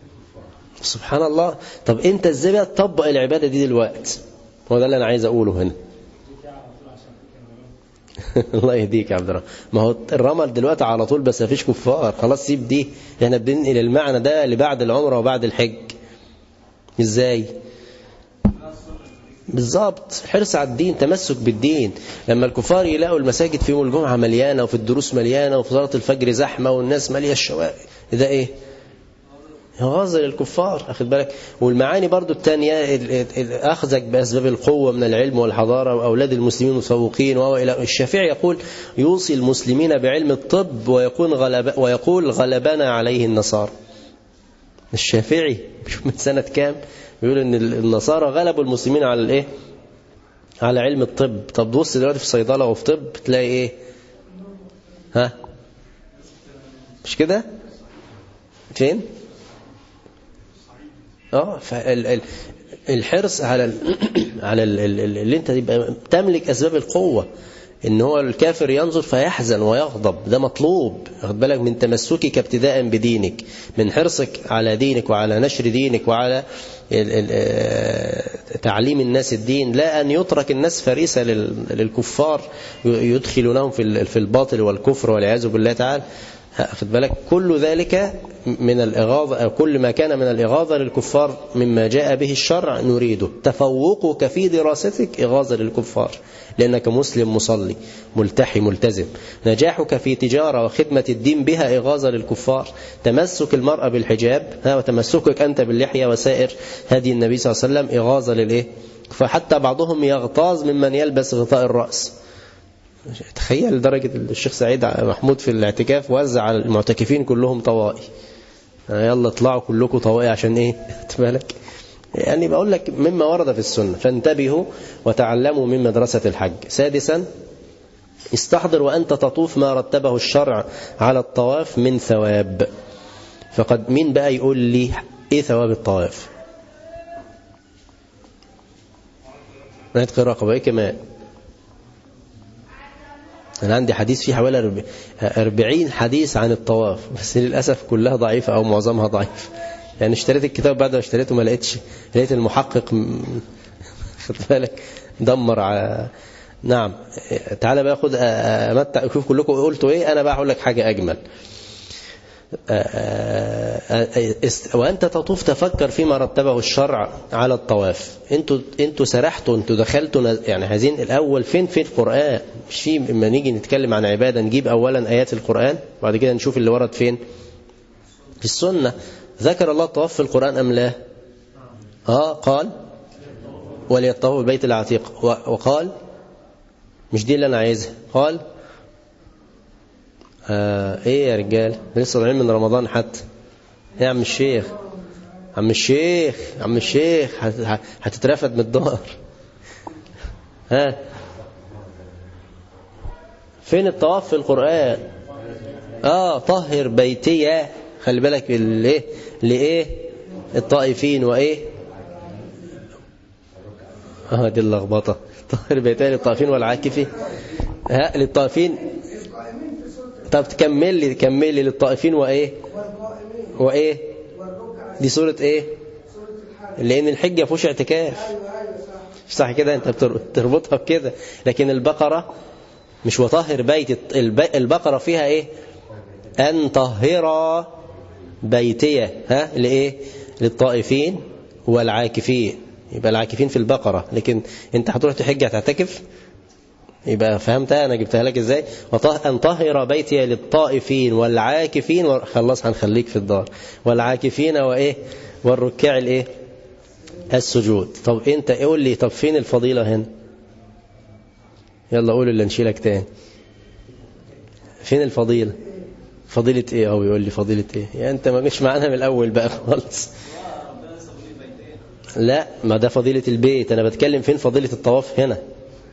سبحان الله طب أنت إزاي بقى تطبق العبادة دي دلوقتي هو ده اللي أنا عايز أقوله هنا الله يهديك يا عبد الرحمن ما هو الرمل دلوقتي على طول بس مفيش كفار خلاص سيب دي احنا بننقل المعنى ده لبعد العمره وبعد الحج ازاي بالظبط حرص على الدين تمسك بالدين لما الكفار يلاقوا المساجد في يوم الجمعه مليانه وفي الدروس مليانه وفي صلاه الفجر زحمه والناس ماليه الشوارع ده ايه غازل الكفار أخذ بالك والمعاني برضو الثانية أخذك بأسباب القوة من العلم والحضارة وأولاد المسلمين مسوقين وإلى الشافعي يقول يوصي المسلمين بعلم الطب ويقول, غلب ويقول غلبنا عليه النصارى الشافعي شوف من سنة كام بيقول ان النصارى غلبوا المسلمين على الايه على علم الطب طب بص دلوقتي في صيدلة وفي طب تلاقي ايه ها مش كده فين اه الحرص على ال على ال اللي انت تبقى تملك اسباب القوه ان هو الكافر ينظر فيحزن ويغضب ده مطلوب واخد بالك من تمسكك ابتداء بدينك من حرصك على دينك وعلى نشر دينك وعلى تعليم الناس الدين لا أن يترك الناس فريسة للكفار يدخلونهم في الباطل والكفر والعياذ بالله تعالى أخذ بالك كل ذلك من الإغاظة كل ما كان من الإغاظة للكفار مما جاء به الشرع نريده تفوقك في دراستك إغاظة للكفار لأنك مسلم مصلي ملتحي ملتزم نجاحك في تجارة وخدمة الدين بها إغاظة للكفار تمسك المرأة بالحجاب وتمسكك أنت باللحية وسائر هدي النبي صلى الله عليه وسلم إغاظة للإيه فحتى بعضهم يغتاظ ممن يلبس غطاء الرأس تخيل لدرجة الشيخ سعيد محمود في الاعتكاف وزع على المعتكفين كلهم طوائي يلا اطلعوا كلكم طوائي عشان ايه تبالك يعني بقول لك مما ورد في السنة فانتبهوا وتعلموا من مدرسة الحج سادسا استحضر وأنت تطوف ما رتبه الشرع على الطواف من ثواب فقد مين بقى يقول لي ايه ثواب الطواف نعتق الرقبة ايه كمان أنا عندي حديث فيه حوالي أربعين حديث عن الطواف بس للأسف كلها ضعيفة أو معظمها ضعيف يعني اشتريت الكتاب بعد ما اشتريته ما لقيتش لقيت المحقق خد بالك دمر على نعم تعالى بقى خد امتع شوف كلكم قلتوا ايه انا بقى هقول لك حاجه اجمل وانت تطوف تفكر فيما رتبه الشرع على الطواف انتوا انتوا سرحتوا انتوا دخلتوا يعني عايزين الاول فين في القران مش في لما نيجي نتكلم عن عباده نجيب اولا ايات القران وبعد كده نشوف اللي ورد فين في السنه ذكر الله الطواف في القران ام لا اه قال وليطوفوا بالبيت العتيق وقال مش دي اللي انا عايزها قال آه ايه يا رجال لسه طالعين من رمضان حتى ايه يا عم الشيخ عم الشيخ عم الشيخ هتترفد من الدار ها فين الطواف في القرآن اه طهر بيتي خلي بالك الايه لايه الطائفين وايه اه دي اللخبطه طهر بيتي للطائفين والعاكفين ها للطائفين طب تكمل لي كمل لي للطائفين وايه وايه دي سوره ايه لان الحج ما فيهوش اعتكاف صح كده انت بتربطها بكده لكن البقره مش وطهر بيت البقره فيها ايه ان طهر بيتي ها لايه للطائفين والعاكفين يبقى العاكفين في البقره لكن انت هتروح تحج هتعتكف يبقى فهمتها انا جبتها لك ازاي ان طهر بيتي للطائفين والعاكفين خلاص هنخليك في الدار والعاكفين وايه والركاع الايه السجود طب انت قول لي طب فين الفضيله هنا يلا قول اللي نشيلك تاني فين الفضيله فضيله ايه هو يقول لي فضيله ايه يعني انت ما مش معانا من الاول بقى خالص لا ما ده فضيله البيت انا بتكلم فين فضيله الطواف هنا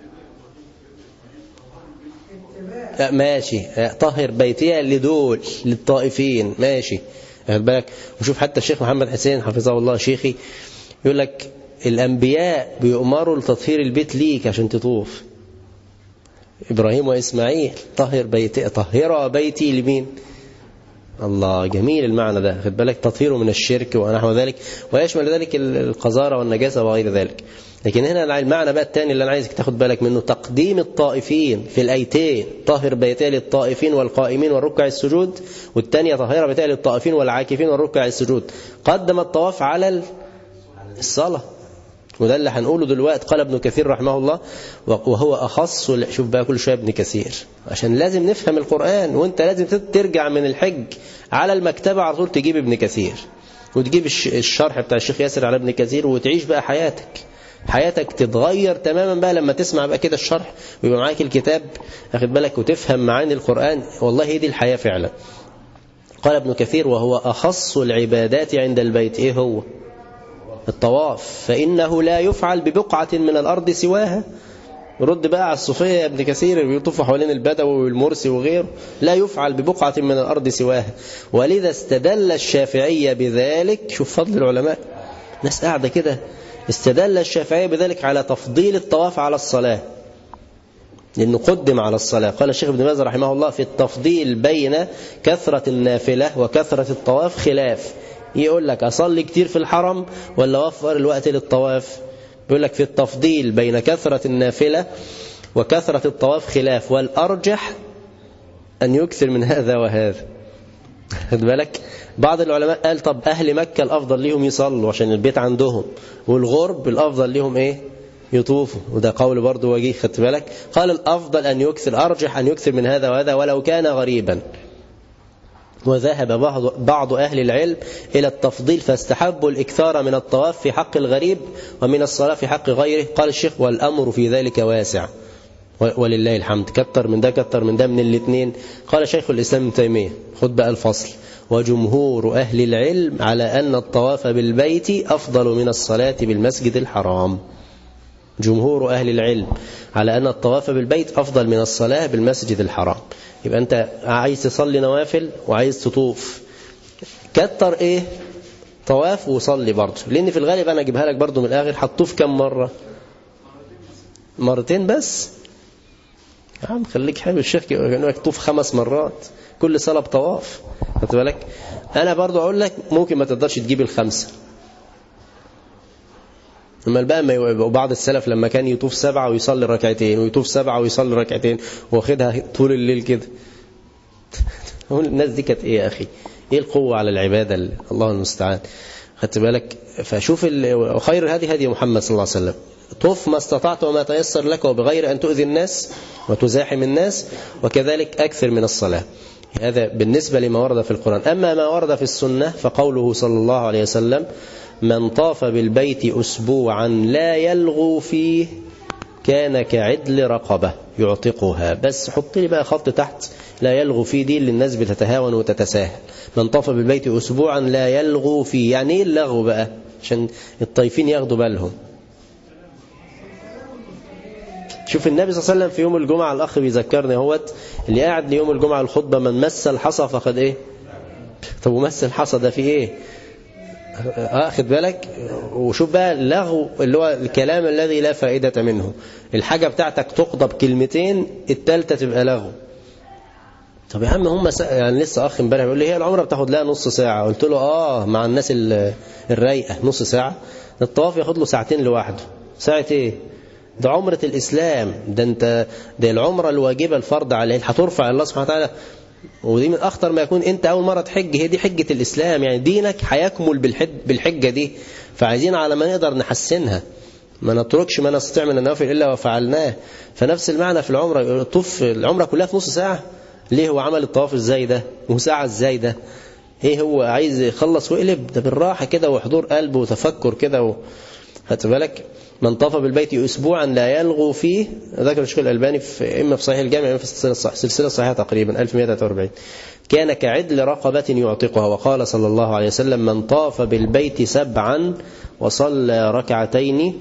لا ماشي طهر بيتي لدول للطائفين ماشي واخد بالك وشوف حتى الشيخ محمد حسين حفظه الله شيخي يقول لك الأنبياء بيؤمروا لتطهير البيت ليك عشان تطوف إبراهيم وإسماعيل طهر بيتي طهر بيتي لمين الله جميل المعنى ده خد بالك تطهيره من الشرك ونحو ذلك ويشمل ذلك القذارة والنجاسة وغير ذلك لكن هنا المعنى بقى الثاني اللي انا عايزك تاخد بالك منه تقديم الطائفين في الايتين طهر بيتي للطائفين والقائمين والركع السجود والثانيه طهير بيتي للطائفين والعاكفين والركع السجود قدم الطواف على الصلاه وده اللي هنقوله دلوقتي قال ابن كثير رحمه الله وهو أخص شوف بقى كل شوية ابن كثير عشان لازم نفهم القرآن وانت لازم ترجع من الحج على المكتبة على طول تجيب ابن كثير وتجيب الشرح بتاع الشيخ ياسر على ابن كثير وتعيش بقى حياتك حياتك تتغير تماما بقى لما تسمع بقى كده الشرح ويبقى معاك الكتاب اخد بالك وتفهم معاني القرآن والله هي دي الحياة فعلا قال ابن كثير وهو أخص العبادات عند البيت ايه هو الطواف فإنه لا يفعل ببقعة من الأرض سواها رد بقى على الصوفية يا ابن كثير اللي بيطوفوا حوالين البدوي والمرسي وغيره لا يفعل ببقعة من الأرض سواها ولذا استدل الشافعية بذلك شوف فضل العلماء ناس قاعدة كده استدل الشافعية بذلك على تفضيل الطواف على الصلاة لأنه قدم على الصلاة قال الشيخ ابن باز رحمه الله في التفضيل بين كثرة النافلة وكثرة الطواف خلاف يقول لك أصلي كتير في الحرم ولا وفر الوقت للطواف بيقول لك في التفضيل بين كثرة النافلة وكثرة الطواف خلاف والأرجح أن يكثر من هذا وهذا خد بالك بعض العلماء قال طب أهل مكة الأفضل ليهم يصلوا عشان البيت عندهم والغرب الأفضل ليهم إيه يطوفوا وده قول برضه وجيه خدت بالك قال الأفضل أن يكثر أرجح أن يكثر من هذا وهذا ولو كان غريبا وذهب بعض بعض أهل العلم إلى التفضيل فاستحبوا الإكثار من الطواف في حق الغريب ومن الصلاة في حق غيره قال الشيخ والأمر في ذلك واسع ولله الحمد كتر من ده كتر من ده من الاثنين قال شيخ الإسلام ابن تيمية خد بقى الفصل وجمهور أهل العلم على أن الطواف بالبيت أفضل من الصلاة بالمسجد الحرام جمهور أهل العلم على أن الطواف بالبيت أفضل من الصلاة بالمسجد الحرام يبقى أنت عايز تصلي نوافل وعايز تطوف كتر إيه طواف وصلي برضه لأن في الغالب أنا أجيبها لك برضه من الآخر هتطوف كم مرة مرتين بس يا عم خليك حلو الشيخ كأنك تطوف خمس مرات كل صلاة بطواف خدت بالك أنا برضه أقول لك ممكن ما تقدرش تجيب الخمسة اما بقى ما يبقى بعض السلف لما كان يطوف سبعة ويصلي ركعتين ويطوف سبعة ويصلي ركعتين واخدها طول الليل كده الناس دي كانت ايه يا اخي ايه القوة على العبادة الله المستعان خدت بالك فشوف خير هذه هدي محمد صلى الله عليه وسلم طف ما استطعت وما تيسر لك وبغير أن تؤذي الناس وتزاحم الناس وكذلك أكثر من الصلاة هذا بالنسبة لما ورد في القرآن أما ما ورد في السنة فقوله صلى الله عليه وسلم من طاف بالبيت أسبوعا لا يلغو فيه كان كعدل رقبة يعتقها بس حط لي بقى خط تحت لا يلغو فيه دي اللي الناس بتتهاون وتتساهل من طاف بالبيت أسبوعا لا يلغو فيه يعني ايه اللغو بقى عشان الطيفين ياخدوا بالهم شوف النبي صلى الله عليه وسلم في يوم الجمعة الأخ بيذكرني اهوت اللي قاعد ليوم الجمعة الخطبة من مس الحصى فقد ايه طب ومس الحصى ده في ايه اخد بالك وشوف بقى اللغو اللي هو الكلام الذي لا فائدة منه الحاجة بتاعتك تقضى بكلمتين التالتة تبقى لغو طب يا عم هم س... يعني لسه اخ امبارح بيقول لي هي العمره بتاخد لها نص ساعه قلت له اه مع الناس الرايقه نص ساعه الطواف ياخد له ساعتين لوحده ساعه ايه ده عمرة الإسلام ده أنت ده العمرة الواجبة الفرض عليه هترفع الله سبحانه وتعالى ودي من أخطر ما يكون أنت أول مرة تحج هي دي حجة الإسلام يعني دينك هيكمل بالحج بالحجة دي فعايزين على ما نقدر نحسنها ما نتركش ما نستطيع من النوافل إلا وفعلناه فنفس المعنى في العمرة طف العمرة كلها في نص ساعة ليه هو عمل الطواف ازاي ده وساعة ازاي ده ايه هو عايز يخلص ويقلب ده بالراحة كده وحضور قلب وتفكر كده و... خدت بالك من طاف بالبيت أسبوعا لا يلغو فيه ذكر الشيخ الألباني في إما في صحيح الجامع إما في السلسلة الصحيحة تقريبا 1143 كان كعدل رقبة يعتقها وقال صلى الله عليه وسلم من طاف بالبيت سبعا وصلى ركعتين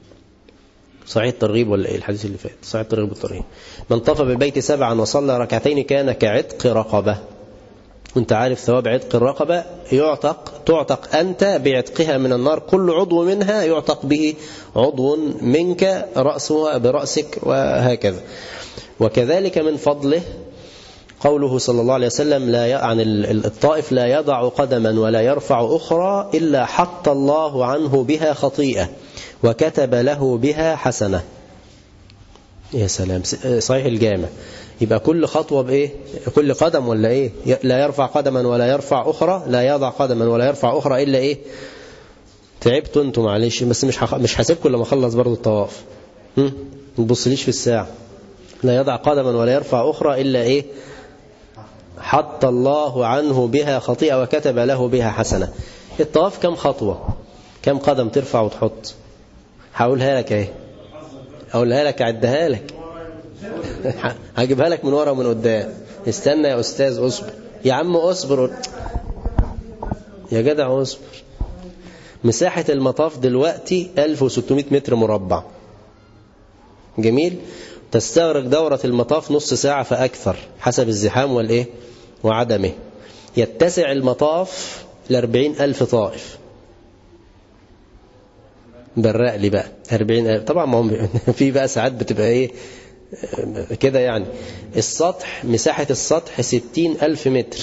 صحيح الترغيب ولا ايه الحديث اللي فات صحيح الترغيب والترهيب من طاف بالبيت سبعا وصلى ركعتين كان كعتق رقبة وانت عارف ثواب عتق الرقبة يعتق تعتق أنت بعتقها من النار كل عضو منها يعتق به عضو منك رأسها برأسك وهكذا وكذلك من فضله قوله صلى الله عليه وسلم لا عن الطائف لا يضع قدما ولا يرفع أخرى إلا حط الله عنه بها خطيئة وكتب له بها حسنة يا سلام صحيح الجامع يبقى كل خطوة بإيه كل قدم ولا إيه لا يرفع قدما ولا يرفع أخرى لا يضع قدما ولا يرفع أخرى إلا إيه تعبتوا انتوا معلش بس مش حخ... مش هسيبكم لما اخلص برضو الطواف ما تبصليش في الساعة لا يضع قدما ولا يرفع أخرى إلا إيه حط الله عنه بها خطيئة وكتب له بها حسنة الطواف كم خطوة كم قدم ترفع وتحط هقولها لك اهي اقولها لك اعدها لك هجيبها لك من ورا ومن قدام استنى يا استاذ اصبر يا عم اصبر يا جدع اصبر مساحة المطاف دلوقتي 1600 متر مربع جميل تستغرق دورة المطاف نص ساعة فأكثر حسب الزحام والإيه وعدمه يتسع المطاف لأربعين ألف طائف برق لي بقى أربعين ألف طبعا ما هم في بقى ساعات بتبقى إيه كده يعني السطح مساحة السطح ستين ألف متر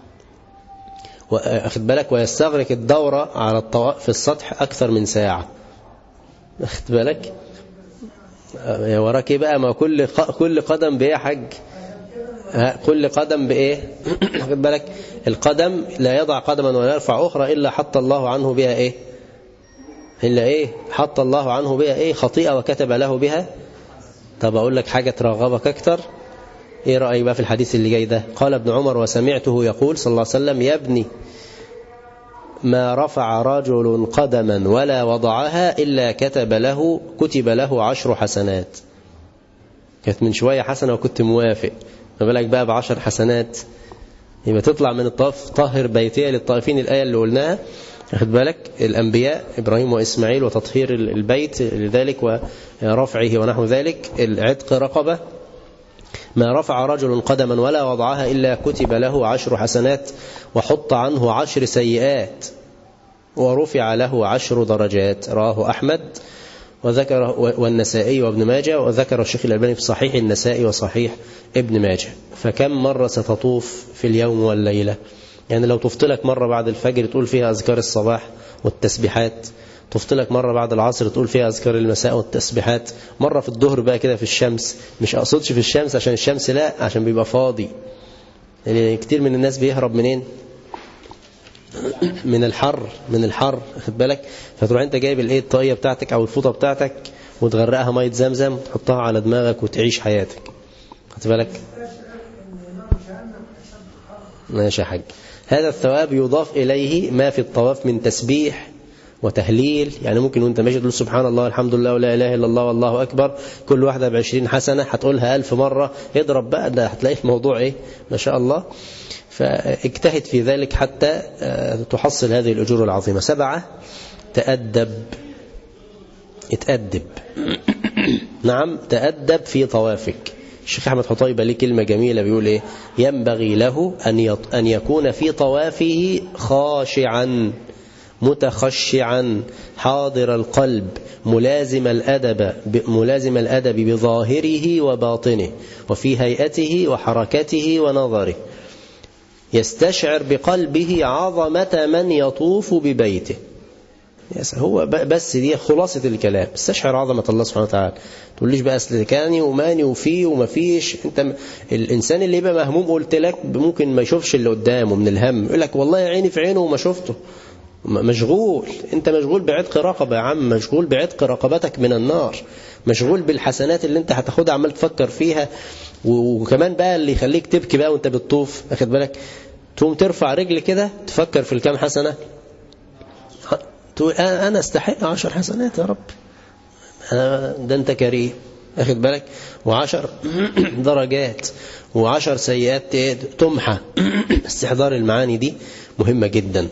واخد بالك ويستغرق الدورة على الطواف في السطح أكثر من ساعة واخد بالك يا وراك ايه بقى ما كل كل قدم بايه يا حاج كل قدم بايه واخد بالك القدم لا يضع قدما ولا يرفع اخرى الا حط الله عنه بها ايه الا ايه حط الله عنه بها ايه خطيئه وكتب له بها طب اقول لك حاجه ترغبك اكتر ايه رايك بقى في الحديث اللي جاي ده قال ابن عمر وسمعته يقول صلى الله عليه وسلم يا ابني ما رفع رجل قدما ولا وضعها إلا كتب له كتب له عشر حسنات كانت من شوية حسنة وكنت موافق ما بالك بقى بعشر حسنات يبقى تطلع من الطاف طهر بيتية للطائفين الآية اللي قلناها أخذ بالك الأنبياء إبراهيم وإسماعيل وتطهير البيت لذلك ورفعه ونحو ذلك العتق رقبة ما رفع رجل قدما ولا وضعها إلا كتب له عشر حسنات وحط عنه عشر سيئات ورفع له عشر درجات رواه أحمد وذكر والنسائي وابن ماجه وذكر الشيخ الألباني في صحيح النسائي وصحيح ابن ماجه فكم مرة ستطوف في اليوم والليلة يعني لو تفطلك مرة بعد الفجر تقول فيها أذكار الصباح والتسبيحات تفطلك مرة بعد العصر تقول فيها أذكار المساء والتسبيحات مرة في الظهر بقى كده في الشمس مش أقصدش في الشمس عشان الشمس لا عشان بيبقى فاضي يعني كتير من الناس بيهرب منين من الحر من الحر خد بالك فتروح انت جايب الايه الطاقيه بتاعتك او الفوطه بتاعتك وتغرقها ميه زمزم تحطها على دماغك وتعيش حياتك خد بالك ماشي يا حاج هذا الثواب يضاف إليه ما في الطواف من تسبيح وتهليل يعني ممكن وانت ماشي تقول سبحان الله الحمد لله ولا إله إلا الله والله أكبر كل واحدة بعشرين حسنة هتقولها ألف مرة اضرب بقى ده هتلاقي الموضوع إيه ما شاء الله فاجتهد في ذلك حتى تحصل هذه الأجور العظيمة سبعة تأدب اتأدب نعم تأدب في طوافك الشيخ أحمد حطيبة ليه كلمة جميلة بيقول إيه ينبغي له أن أن يكون في طوافه خاشعا متخشعا حاضر القلب ملازم الأدب ملازم الأدب بظاهره وباطنه وفي هيئته وحركته ونظره يستشعر بقلبه عظمة من يطوف ببيته هو بس دي خلاصة الكلام استشعر عظمة الله سبحانه وتعالى تقول ليش بقى اصل كاني وماني وفيه وما فيش انت الانسان اللي يبقى مهموم قلت لك ممكن ما يشوفش اللي قدامه من الهم يقول لك والله يا عيني في عينه وما شفته مشغول انت مشغول بعتق رقبة يا عم مشغول بعتق رقبتك من النار مشغول بالحسنات اللي انت هتاخدها عمال تفكر فيها وكمان بقى اللي يخليك تبكي بقى وانت بتطوف اخد بالك تقوم ترفع رجل كده تفكر في الكام حسنة تقول انا استحق عشر حسنات يا رب أنا ده انت كريم اخد بالك وعشر درجات وعشر سيئات تمحى استحضار المعاني دي مهمة جدا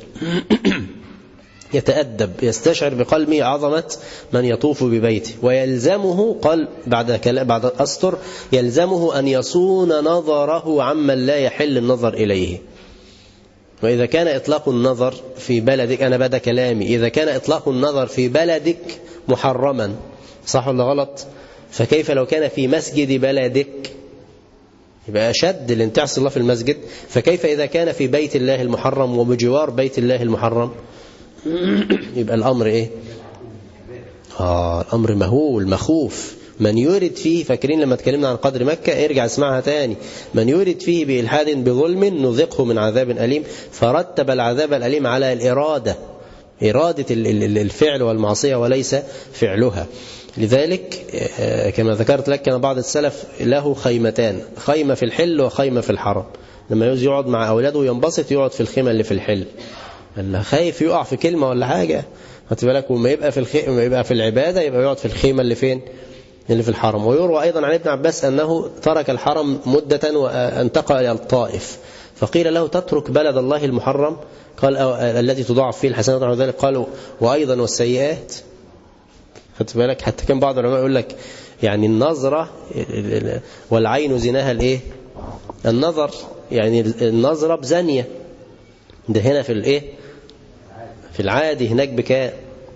يتأدب يستشعر بقلبه عظمة من يطوف ببيته ويلزمه قال بعد بعد أسطر يلزمه أن يصون نظره عمن لا يحل النظر إليه وإذا كان إطلاق النظر في بلدك أنا بدا كلامي إذا كان إطلاق النظر في بلدك محرما صح ولا غلط فكيف لو كان في مسجد بلدك يبقى أشد لأن تعصي الله في المسجد فكيف إذا كان في بيت الله المحرم وبجوار بيت الله المحرم يبقى الأمر إيه آه الأمر مهول مخوف من يرد فيه فاكرين لما اتكلمنا عن قدر مكة ارجع اسمعها تاني من يرد فيه بإلحاد بظلم نذقه من عذاب أليم فرتب العذاب الأليم على الإرادة إرادة الفعل والمعصية وليس فعلها لذلك كما ذكرت لك كان بعض السلف له خيمتان خيمة في الحل وخيمة في الحرم لما يوز يقعد مع أولاده ينبسط يقعد في الخيمة اللي في الحل اللي خايف يقع في كلمة ولا حاجة خدت بالك وما يبقى في الخيمة يبقى في العبادة يبقى يقعد في الخيمة اللي فين اللي في الحرم ويروى أيضا عن ابن عباس أنه ترك الحرم مدة وانتقل إلى الطائف فقيل له تترك بلد الله المحرم قال الذي تضاعف فيه الحسنات ونحو ذلك قالوا وأيضا والسيئات خدت بالك حتى كان بعض العلماء يقول لك يعني النظرة والعين زناها الايه النظر يعني النظرة بزانية ده هنا في الايه في العادي هناك بكام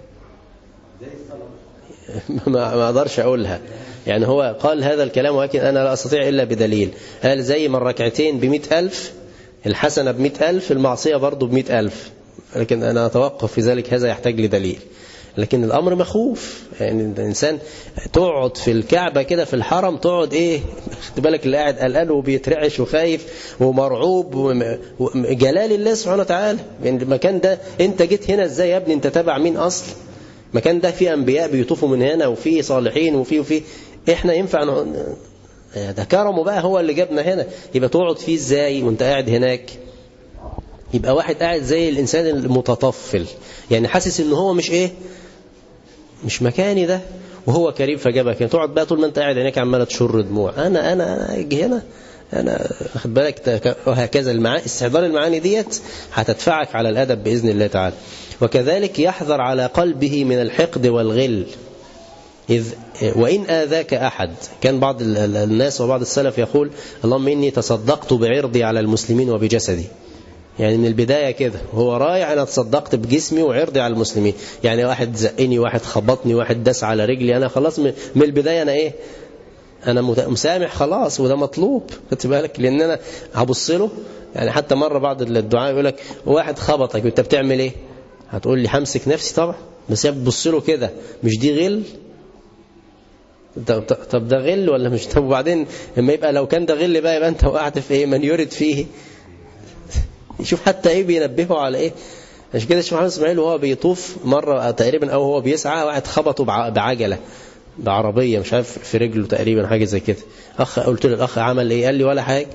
ما اقدرش اقولها يعني هو قال هذا الكلام ولكن انا لا استطيع الا بدليل قال زي ما الركعتين بمئة الف الحسنة بمئة الف المعصية برضه بمئة الف لكن انا اتوقف في ذلك هذا يحتاج لدليل لكن الامر مخوف يعني الانسان تقعد في الكعبه كده في الحرم تقعد ايه خد بالك اللي قاعد قلقان وبيترعش وخايف ومرعوب جلال الله سبحانه وتعالى يعني المكان ده انت جيت هنا ازاي يا ابني انت تبع مين اصلا المكان ده فيه انبياء بيطوفوا من هنا وفيه صالحين وفيه وفيه احنا ينفع ن... ده كرمه بقى هو اللي جابنا هنا يبقى تقعد فيه ازاي وانت قاعد هناك يبقى واحد قاعد زي الانسان المتطفل يعني حاسس ان هو مش ايه مش مكاني ده وهو كريم فجابك هنا تقعد بقى طول ما انت قاعد هناك عماله تشر دموع انا انا انا اجي هنا انا واخد بالك وهكذا المعاني استحضار المعاني ديت هتدفعك على الادب باذن الله تعالى وكذلك يحذر على قلبه من الحقد والغل إذ وإن آذاك أحد كان بعض الناس وبعض السلف يقول اللهم إني تصدقت بعرضي على المسلمين وبجسدي يعني من البداية كده هو رايح أنا تصدقت بجسمي وعرضي على المسلمين يعني واحد زقني واحد خبطني واحد داس على رجلي أنا خلاص من البداية أنا إيه أنا مسامح خلاص وده مطلوب خدت بالك لأن أنا هبص له يعني حتى مرة بعض الدعاء يقول لك واحد خبطك وأنت بتعمل إيه هتقول لي همسك نفسي طبعا بس هي بتبص له كده مش دي غل طب ده غل ولا مش طب وبعدين لما يبقى لو كان ده غل بقى يبقى انت وقعت في ايه من يرد فيه يشوف حتى ايه بينبهه على ايه عشان كده الشيخ محمد اسماعيل وهو بيطوف مره تقريبا او هو بيسعى واحد خبطه بعجله بعربيه مش عارف في رجله تقريبا حاجه زي كده اخ قلت له الاخ عمل ايه قال لي ولا حاجه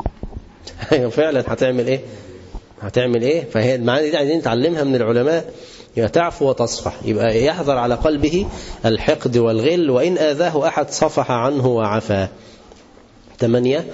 فعلا هتعمل ايه هتعمل ايه فهي المعاني دي عايزين نتعلمها من العلماء يبقى تعفو وتصفح يبقى يحذر على قلبه الحقد والغل وإن آذاه أحد صفح عنه وعفا ثمانية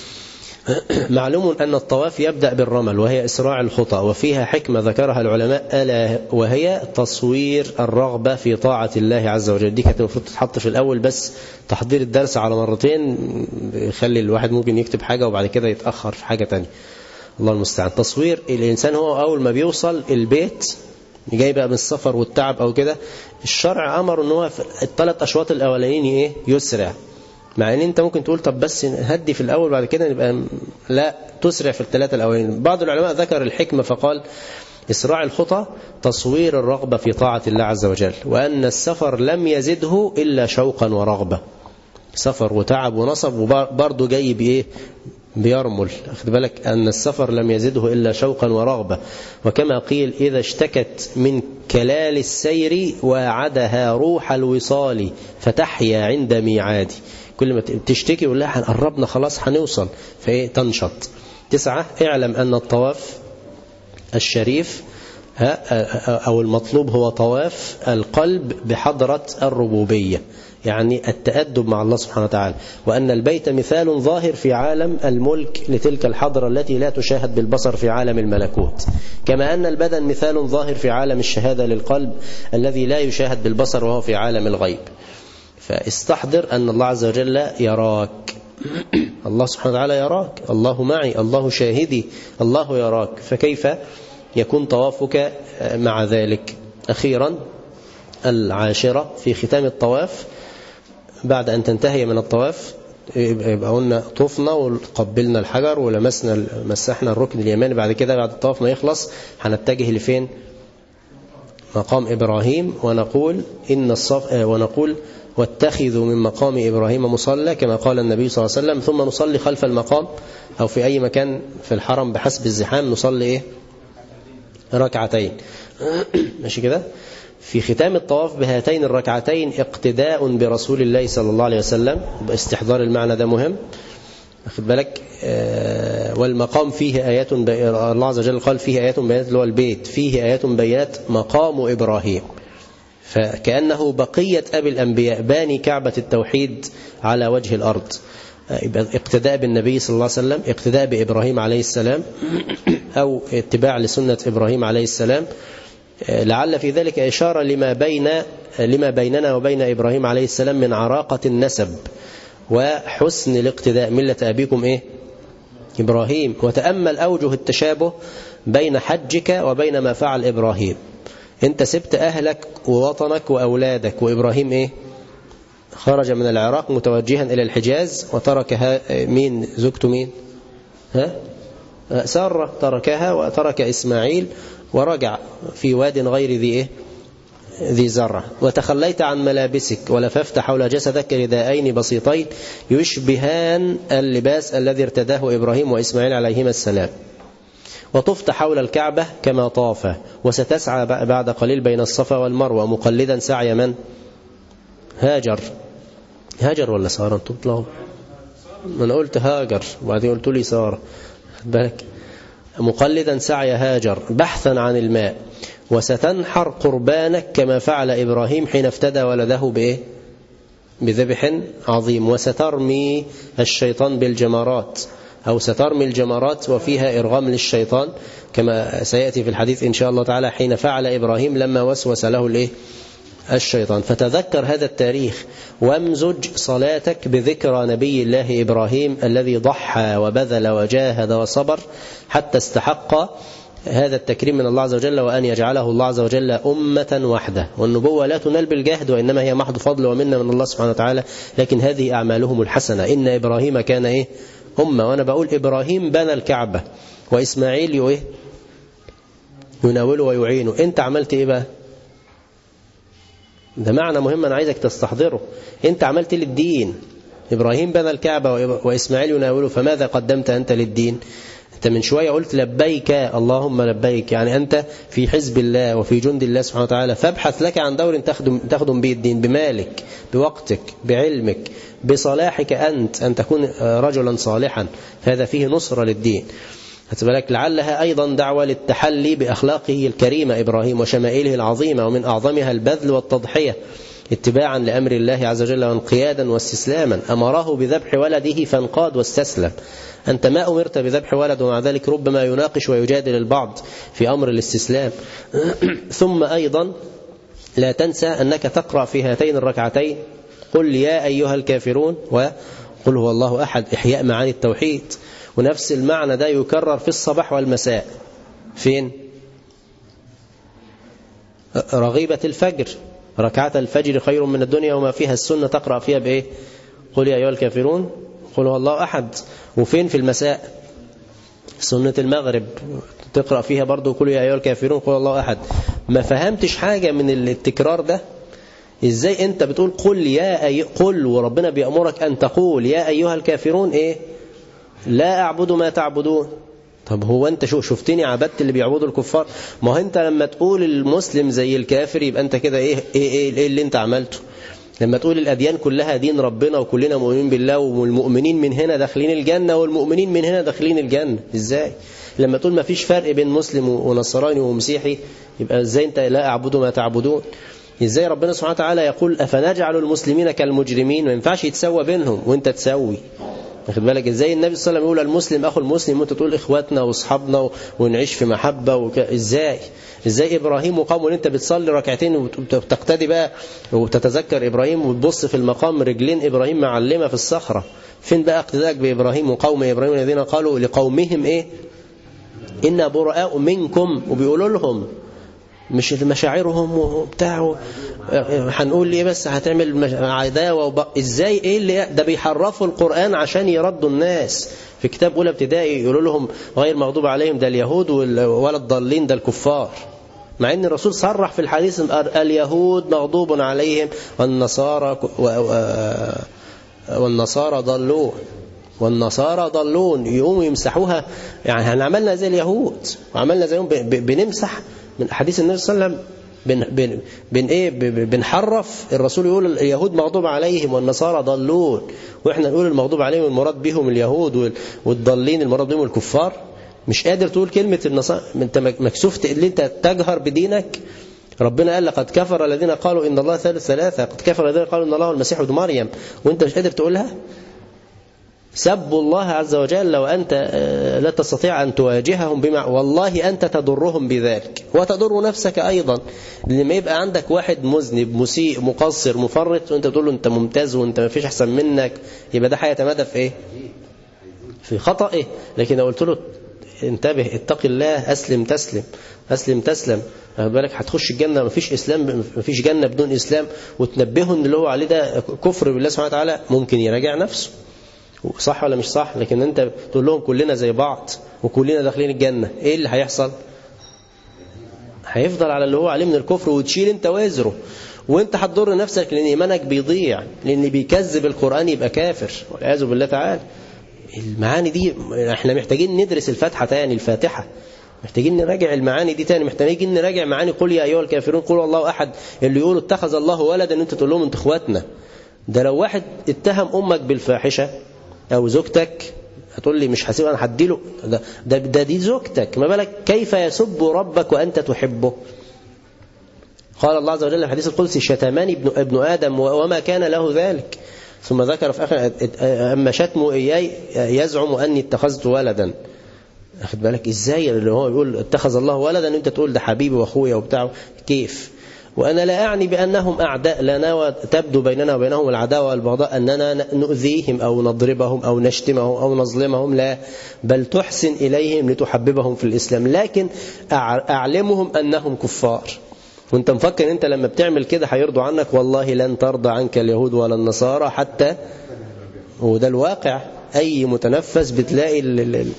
معلوم أن الطواف يبدأ بالرمل وهي إسراع الخطى وفيها حكمة ذكرها العلماء ألا وهي تصوير الرغبة في طاعة الله عز وجل دي كانت المفروض تتحط في الأول بس تحضير الدرس على مرتين يخلي الواحد ممكن يكتب حاجة وبعد كده يتأخر في حاجة تانية الله المستعان تصوير الإنسان هو أول ما بيوصل البيت جاي بقى من السفر والتعب أو كده الشرع أمر ان هو في الثلاث أشواط الأولانيين إيه يسرع مع ان انت ممكن تقول طب بس هدي في الاول بعد كده نبقى لا تسرع في الثلاثه الاولين بعض العلماء ذكر الحكمه فقال اسراع الخطى تصوير الرغبه في طاعه الله عز وجل وان السفر لم يزده الا شوقا ورغبه سفر وتعب ونصب وبرضه جاي بايه بيرمل أخذ بالك أن السفر لم يزده إلا شوقا ورغبة وكما قيل إذا اشتكت من كلال السير واعدها روح الوصال فتحيا عند ميعاد كل ما تشتكي يقول لها قربنا خلاص هنوصل فايه تنشط تسعة اعلم أن الطواف الشريف أو المطلوب هو طواف القلب بحضرة الربوبية يعني التأدب مع الله سبحانه وتعالى وأن البيت مثال ظاهر في عالم الملك لتلك الحضرة التي لا تشاهد بالبصر في عالم الملكوت كما أن البدن مثال ظاهر في عالم الشهادة للقلب الذي لا يشاهد بالبصر وهو في عالم الغيب فاستحضر أن الله عز وجل يراك الله سبحانه وتعالى يراك الله معي الله شاهدي الله يراك فكيف يكون طوافك مع ذلك أخيرا العاشرة في ختام الطواف بعد أن تنتهي من الطواف يبقى قلنا طفنا وقبلنا الحجر ولمسنا مسحنا الركن اليماني بعد كده بعد الطواف ما يخلص هنتجه لفين مقام إبراهيم ونقول إن الصف ونقول واتخذوا من مقام إبراهيم مصلى كما قال النبي صلى الله عليه وسلم ثم نصلي خلف المقام أو في أي مكان في الحرم بحسب الزحام نصلي إيه ركعتين ماشي كده في ختام الطواف بهاتين الركعتين اقتداء برسول الله صلى الله عليه وسلم باستحضار المعنى ده مهم واخد بالك آه والمقام فيه آيات الله عز وجل قال فيه آيات بينات اللي هو البيت فيه آيات بينات مقام إبراهيم فكأنه بقية أبي الأنبياء باني كعبة التوحيد على وجه الأرض اقتداء بالنبي صلى الله عليه وسلم اقتداء بإبراهيم عليه السلام أو اتباع لسنة إبراهيم عليه السلام لعل في ذلك إشارة لما بين لما بيننا وبين إبراهيم عليه السلام من عراقة النسب وحسن الاقتداء ملة أبيكم إيه إبراهيم وتأمل أوجه التشابه بين حجك وبين ما فعل إبراهيم أنت سبت أهلك ووطنك وأولادك وإبراهيم إيه خرج من العراق متوجها إلى الحجاز وترك مين زوجته مين ها سارة تركها وترك إسماعيل ورجع في واد غير ذي إيه ذي زرع وتخليت عن ملابسك ولففت حول جسدك رداءين بسيطين يشبهان اللباس الذي ارتداه إبراهيم وإسماعيل عليهما السلام وطفت حول الكعبة كما طاف وستسعى بعد قليل بين الصفا والمروة مقلدا سعي من هاجر هاجر ولا سارة انتم طلعوا انا قلت هاجر وبعدين قلت لي سارة بالك مقلدا سعي هاجر بحثا عن الماء وستنحر قربانك كما فعل إبراهيم حين افتدى ولده بإيه بذبح عظيم وسترمي الشيطان بالجمرات أو سترمي الجمرات وفيها إرغام للشيطان كما سيأتي في الحديث إن شاء الله تعالى حين فعل إبراهيم لما وسوس له الإيه الشيطان فتذكر هذا التاريخ وامزج صلاتك بذكرى نبي الله إبراهيم الذي ضحى وبذل وجاهد وصبر حتى استحق هذا التكريم من الله عز وجل وأن يجعله الله عز وجل أمة واحدة والنبوة لا تنال بالجهد وإنما هي محض فضل ومنة من الله سبحانه وتعالى لكن هذه أعمالهم الحسنة إن إبراهيم كان إيه أمة وأنا بقول إبراهيم بنى الكعبة وإسماعيل إيه يناوله ويعينه أنت عملت إيه بقى ده معنى مهم أنا عايزك تستحضره أنت عملت للدين إبراهيم بنى الكعبة وإسماعيل يناوله فماذا قدمت أنت للدين أنت من شوية قلت لبيك اللهم لبيك يعني أنت في حزب الله وفي جند الله سبحانه وتعالى فابحث لك عن دور تخدم, تخدم به الدين بمالك بوقتك بعلمك بصلاحك أنت أن تكون رجلا صالحا هذا فيه نصرة للدين بالك لعلها أيضا دعوة للتحلي بأخلاقه الكريمة إبراهيم وشمائله العظيمة ومن أعظمها البذل والتضحية اتباعا لأمر الله عز وجل وانقيادا واستسلاما أمره بذبح ولده فانقاد واستسلم أنت ما أمرت بذبح ولد ومع ذلك ربما يناقش ويجادل البعض في أمر الاستسلام ثم أيضا لا تنسى أنك تقرأ في هاتين الركعتين قل يا أيها الكافرون وقل هو الله أحد إحياء معاني التوحيد ونفس المعنى ده يكرر في الصباح والمساء فين رغيبة الفجر ركعة الفجر خير من الدنيا وما فيها السنة تقرأ فيها بإيه قل يا أيها الكافرون قل هو الله أحد وفين في المساء سنة المغرب تقرأ فيها برضو قل يا أيها الكافرون قل الله أحد ما فهمتش حاجة من التكرار ده ازاي انت بتقول قل يا أي قل وربنا بيأمرك أن تقول يا أيها الكافرون ايه لا أعبد ما تعبدون طب هو انت شو شفتني عبدت اللي بيعبدوا الكفار ما هو انت لما تقول المسلم زي الكافر يبقى انت كده ايه ايه ايه, إيه اللي انت عملته لما تقول الأديان كلها دين ربنا وكلنا مؤمنين بالله والمؤمنين من هنا داخلين الجنة والمؤمنين من هنا داخلين الجنة ازاي لما تقول ما فيش فرق بين مسلم ونصراني ومسيحي يبقى ازاي انت لا أعبد ما تعبدون ازاي ربنا سبحانه وتعالى يقول أفنجعل المسلمين كالمجرمين ما ينفعش يتسوى بينهم وانت تسوي واخد بالك ازاي النبي صلى الله عليه وسلم يقول المسلم اخو المسلم وانت تقول اخواتنا واصحابنا ونعيش في محبه وك... ازاي ازاي ابراهيم وقومه اللي انت بتصلي ركعتين وتقتدي بقى وتتذكر ابراهيم وتبص في المقام رجلين ابراهيم معلمه في الصخره فين بقى اقتدائك بابراهيم وقوم ابراهيم الذين قالوا لقومهم ايه إنا براء منكم وبيقولوا لهم مش مشاعرهم وبتاع هنقول ليه بس هتعمل عداوة وب... ازاي ايه اللي ده بيحرفوا القرآن عشان يردوا الناس في كتاب أولى ابتدائي يقولوا لهم غير مغضوب عليهم ده اليهود ولا الضالين ده الكفار مع ان الرسول صرح في الحديث اليهود مغضوب عليهم والنصارى والنصارى ضلون والنصارى ضلون يقوموا يمسحوها يعني هنعملنا زي اليهود وعملنا زيهم بنمسح من حديث النبي صلى الله عليه وسلم بن, بن, بن ايه بنحرف الرسول يقول اليهود مغضوب عليهم والنصارى ضلون واحنا نقول المغضوب عليهم المراد بهم اليهود والضالين المراد بهم الكفار مش قادر تقول كلمة النصارى انت مكسوف اللي انت تجهر بدينك ربنا قال لقد كفر الذين قالوا ان الله ثالث ثلاثة قد كفر الذين قالوا ان الله المسيح ابن مريم وانت مش قادر تقولها سبوا الله عز وجل لو أنت لا تستطيع أن تواجههم بما والله أنت تضرهم بذلك وتضر نفسك أيضا لما يبقى عندك واحد مذنب مسيء مقصر مفرط وأنت تقول له أنت ممتاز وأنت ما فيش أحسن منك يبقى ده هيتمادى في إيه في خطأ إيه لكن لو قلت له انتبه اتق الله أسلم تسلم أسلم تسلم بالك هتخش الجنة مفيش إسلام مفيش جنة بدون إسلام وتنبهه ان اللي هو عليه ده كفر بالله سبحانه وتعالى ممكن يراجع نفسه صح ولا مش صح لكن انت تقول لهم كلنا زي بعض وكلنا داخلين الجنة ايه اللي هيحصل هيفضل على اللي هو عليه من الكفر وتشيل انت وزره وانت هتضر نفسك لان ايمانك بيضيع لان بيكذب القرآن يبقى كافر والعياذ بالله تعالى المعاني دي احنا محتاجين ندرس الفاتحة تاني الفاتحة محتاجين نراجع المعاني دي تاني محتاجين نراجع معاني قل يا ايها الكافرون قل الله احد اللي يقولوا اتخذ الله ولدا انت تقول لهم انت اخواتنا ده لو واحد اتهم امك بالفاحشه او زوجتك هتقول لي مش هسيب انا هديله ده, ده ده دي زوجتك ما بالك كيف يسب ربك وانت تحبه قال الله عز وجل في الحديث القدسي شتمني ابن ابن ادم وما كان له ذلك ثم ذكر في اخر اما شتمه اياي يزعم اني اتخذت ولدا اخد بالك ازاي اللي هو يقول اتخذ الله ولدا انت تقول ده حبيبي واخويا وبتاع كيف وانا لا اعني بانهم اعداء لنا وتبدو بيننا وبينهم العداوه والبغضاء اننا نؤذيهم او نضربهم او نشتمهم او نظلمهم لا بل تحسن اليهم لتحببهم في الاسلام لكن اعلمهم انهم كفار وانت مفكر انت لما بتعمل كده هيرضوا عنك والله لن ترضى عنك اليهود ولا النصارى حتى وده الواقع أي متنفس بتلاقي ال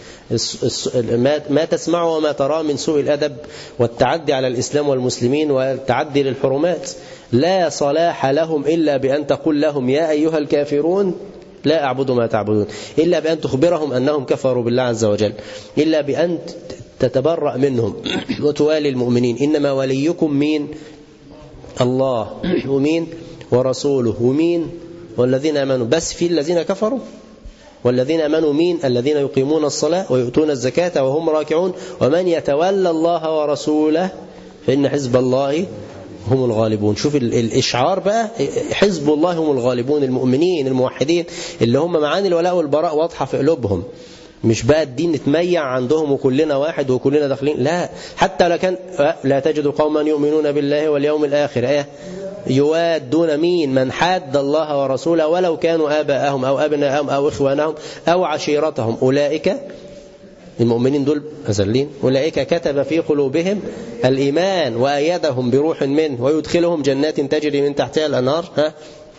ال ما, ما تسمعه وما تراه من سوء الأدب والتعدي على الإسلام والمسلمين والتعدي للحرمات لا صلاح لهم إلا بأن تقول لهم يا أيها الكافرون لا أعبد ما تعبدون إلا بأن تخبرهم أنهم كفروا بالله عز وجل إلا بأن تتبرأ منهم وتوالي المؤمنين إنما وليكم مين الله ومين ورسوله ومين والذين آمنوا بس في الذين كفروا والذين امنوا مين الذين يقيمون الصلاة ويؤتون الزكاة وهم راكعون ومن يتولى الله ورسوله فإن حزب الله هم الغالبون شوف الإشعار بقى حزب الله هم الغالبون المؤمنين الموحدين اللي هم معاني الولاء والبراء واضحة في قلوبهم مش بقى الدين نتميع عندهم وكلنا واحد وكلنا داخلين لا حتى لو كان لا تجد قوما يؤمنون بالله واليوم الآخر ايه يوادون مين من حاد الله ورسوله ولو كانوا آباءهم أو أبناءهم أو إخوانهم أو عشيرتهم أولئك المؤمنين دول أزلين أولئك كتب في قلوبهم الإيمان وأيدهم بروح منه ويدخلهم جنات تجري من تحتها الأنهار ها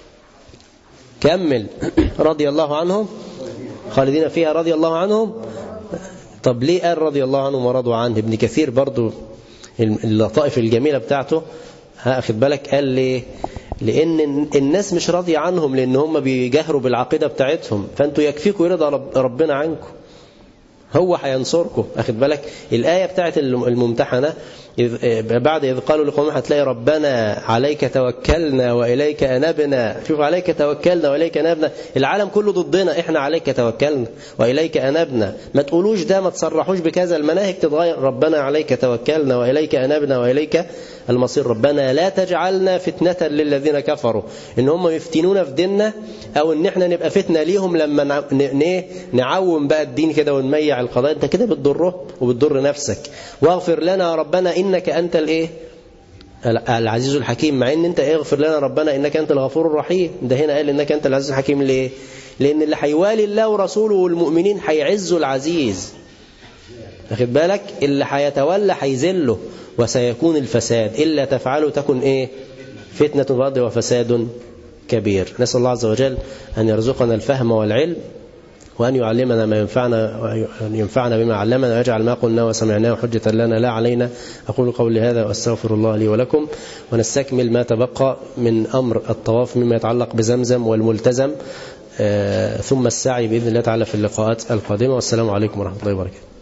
كمل رضي الله عنهم خالدين فيها رضي الله عنهم طب ليه قال رضي الله عنهم ورضوا عنه ابن كثير برضو اللطائف الجميلة بتاعته ها أخذ بالك قال ليه لأن الناس مش راضية عنهم لأن هم بيجهروا بالعقيدة بتاعتهم فأنتوا يكفيكم يرضى رب ربنا عنكم هو هينصركم أخذ بالك الآية بتاعت الممتحنة إذ بعد إذ قالوا لقوم هتلاقي ربنا عليك توكلنا وإليك أنبنا شوف عليك توكلنا وإليك أنبنا العالم كله ضدنا إحنا عليك توكلنا وإليك أنبنا ما تقولوش ده ما تصرحوش بكذا المناهج تتغير ربنا عليك توكلنا وإليك أنبنا وإليك المصير ربنا لا تجعلنا فتنة للذين كفروا إن هم يفتنونا في ديننا أو إن إحنا نبقى فتنة ليهم لما نعوم بقى الدين كده ونميع القضايا أنت كده بتضره وبتضر نفسك واغفر لنا يا ربنا إنك أنت الإيه العزيز الحكيم مع ان انت اغفر لنا ربنا انك انت الغفور الرحيم ده هنا قال انك انت العزيز الحكيم ليه لان اللي هيوالي الله ورسوله والمؤمنين هيعزوا العزيز واخد بالك اللي هيتولى هيذله وسيكون الفساد إلا تفعلوا تكن إيه فتنة الأرض وفساد كبير نسأل الله عز وجل أن يرزقنا الفهم والعلم وأن يعلمنا ما ينفعنا وأن ينفعنا بما علمنا ويجعل ما قلنا وسمعناه حجة لنا لا علينا أقول قولي هذا وأستغفر الله لي ولكم ونستكمل ما تبقى من أمر الطواف مما يتعلق بزمزم والملتزم ثم السعي بإذن الله تعالى في اللقاءات القادمة والسلام عليكم ورحمة الله وبركاته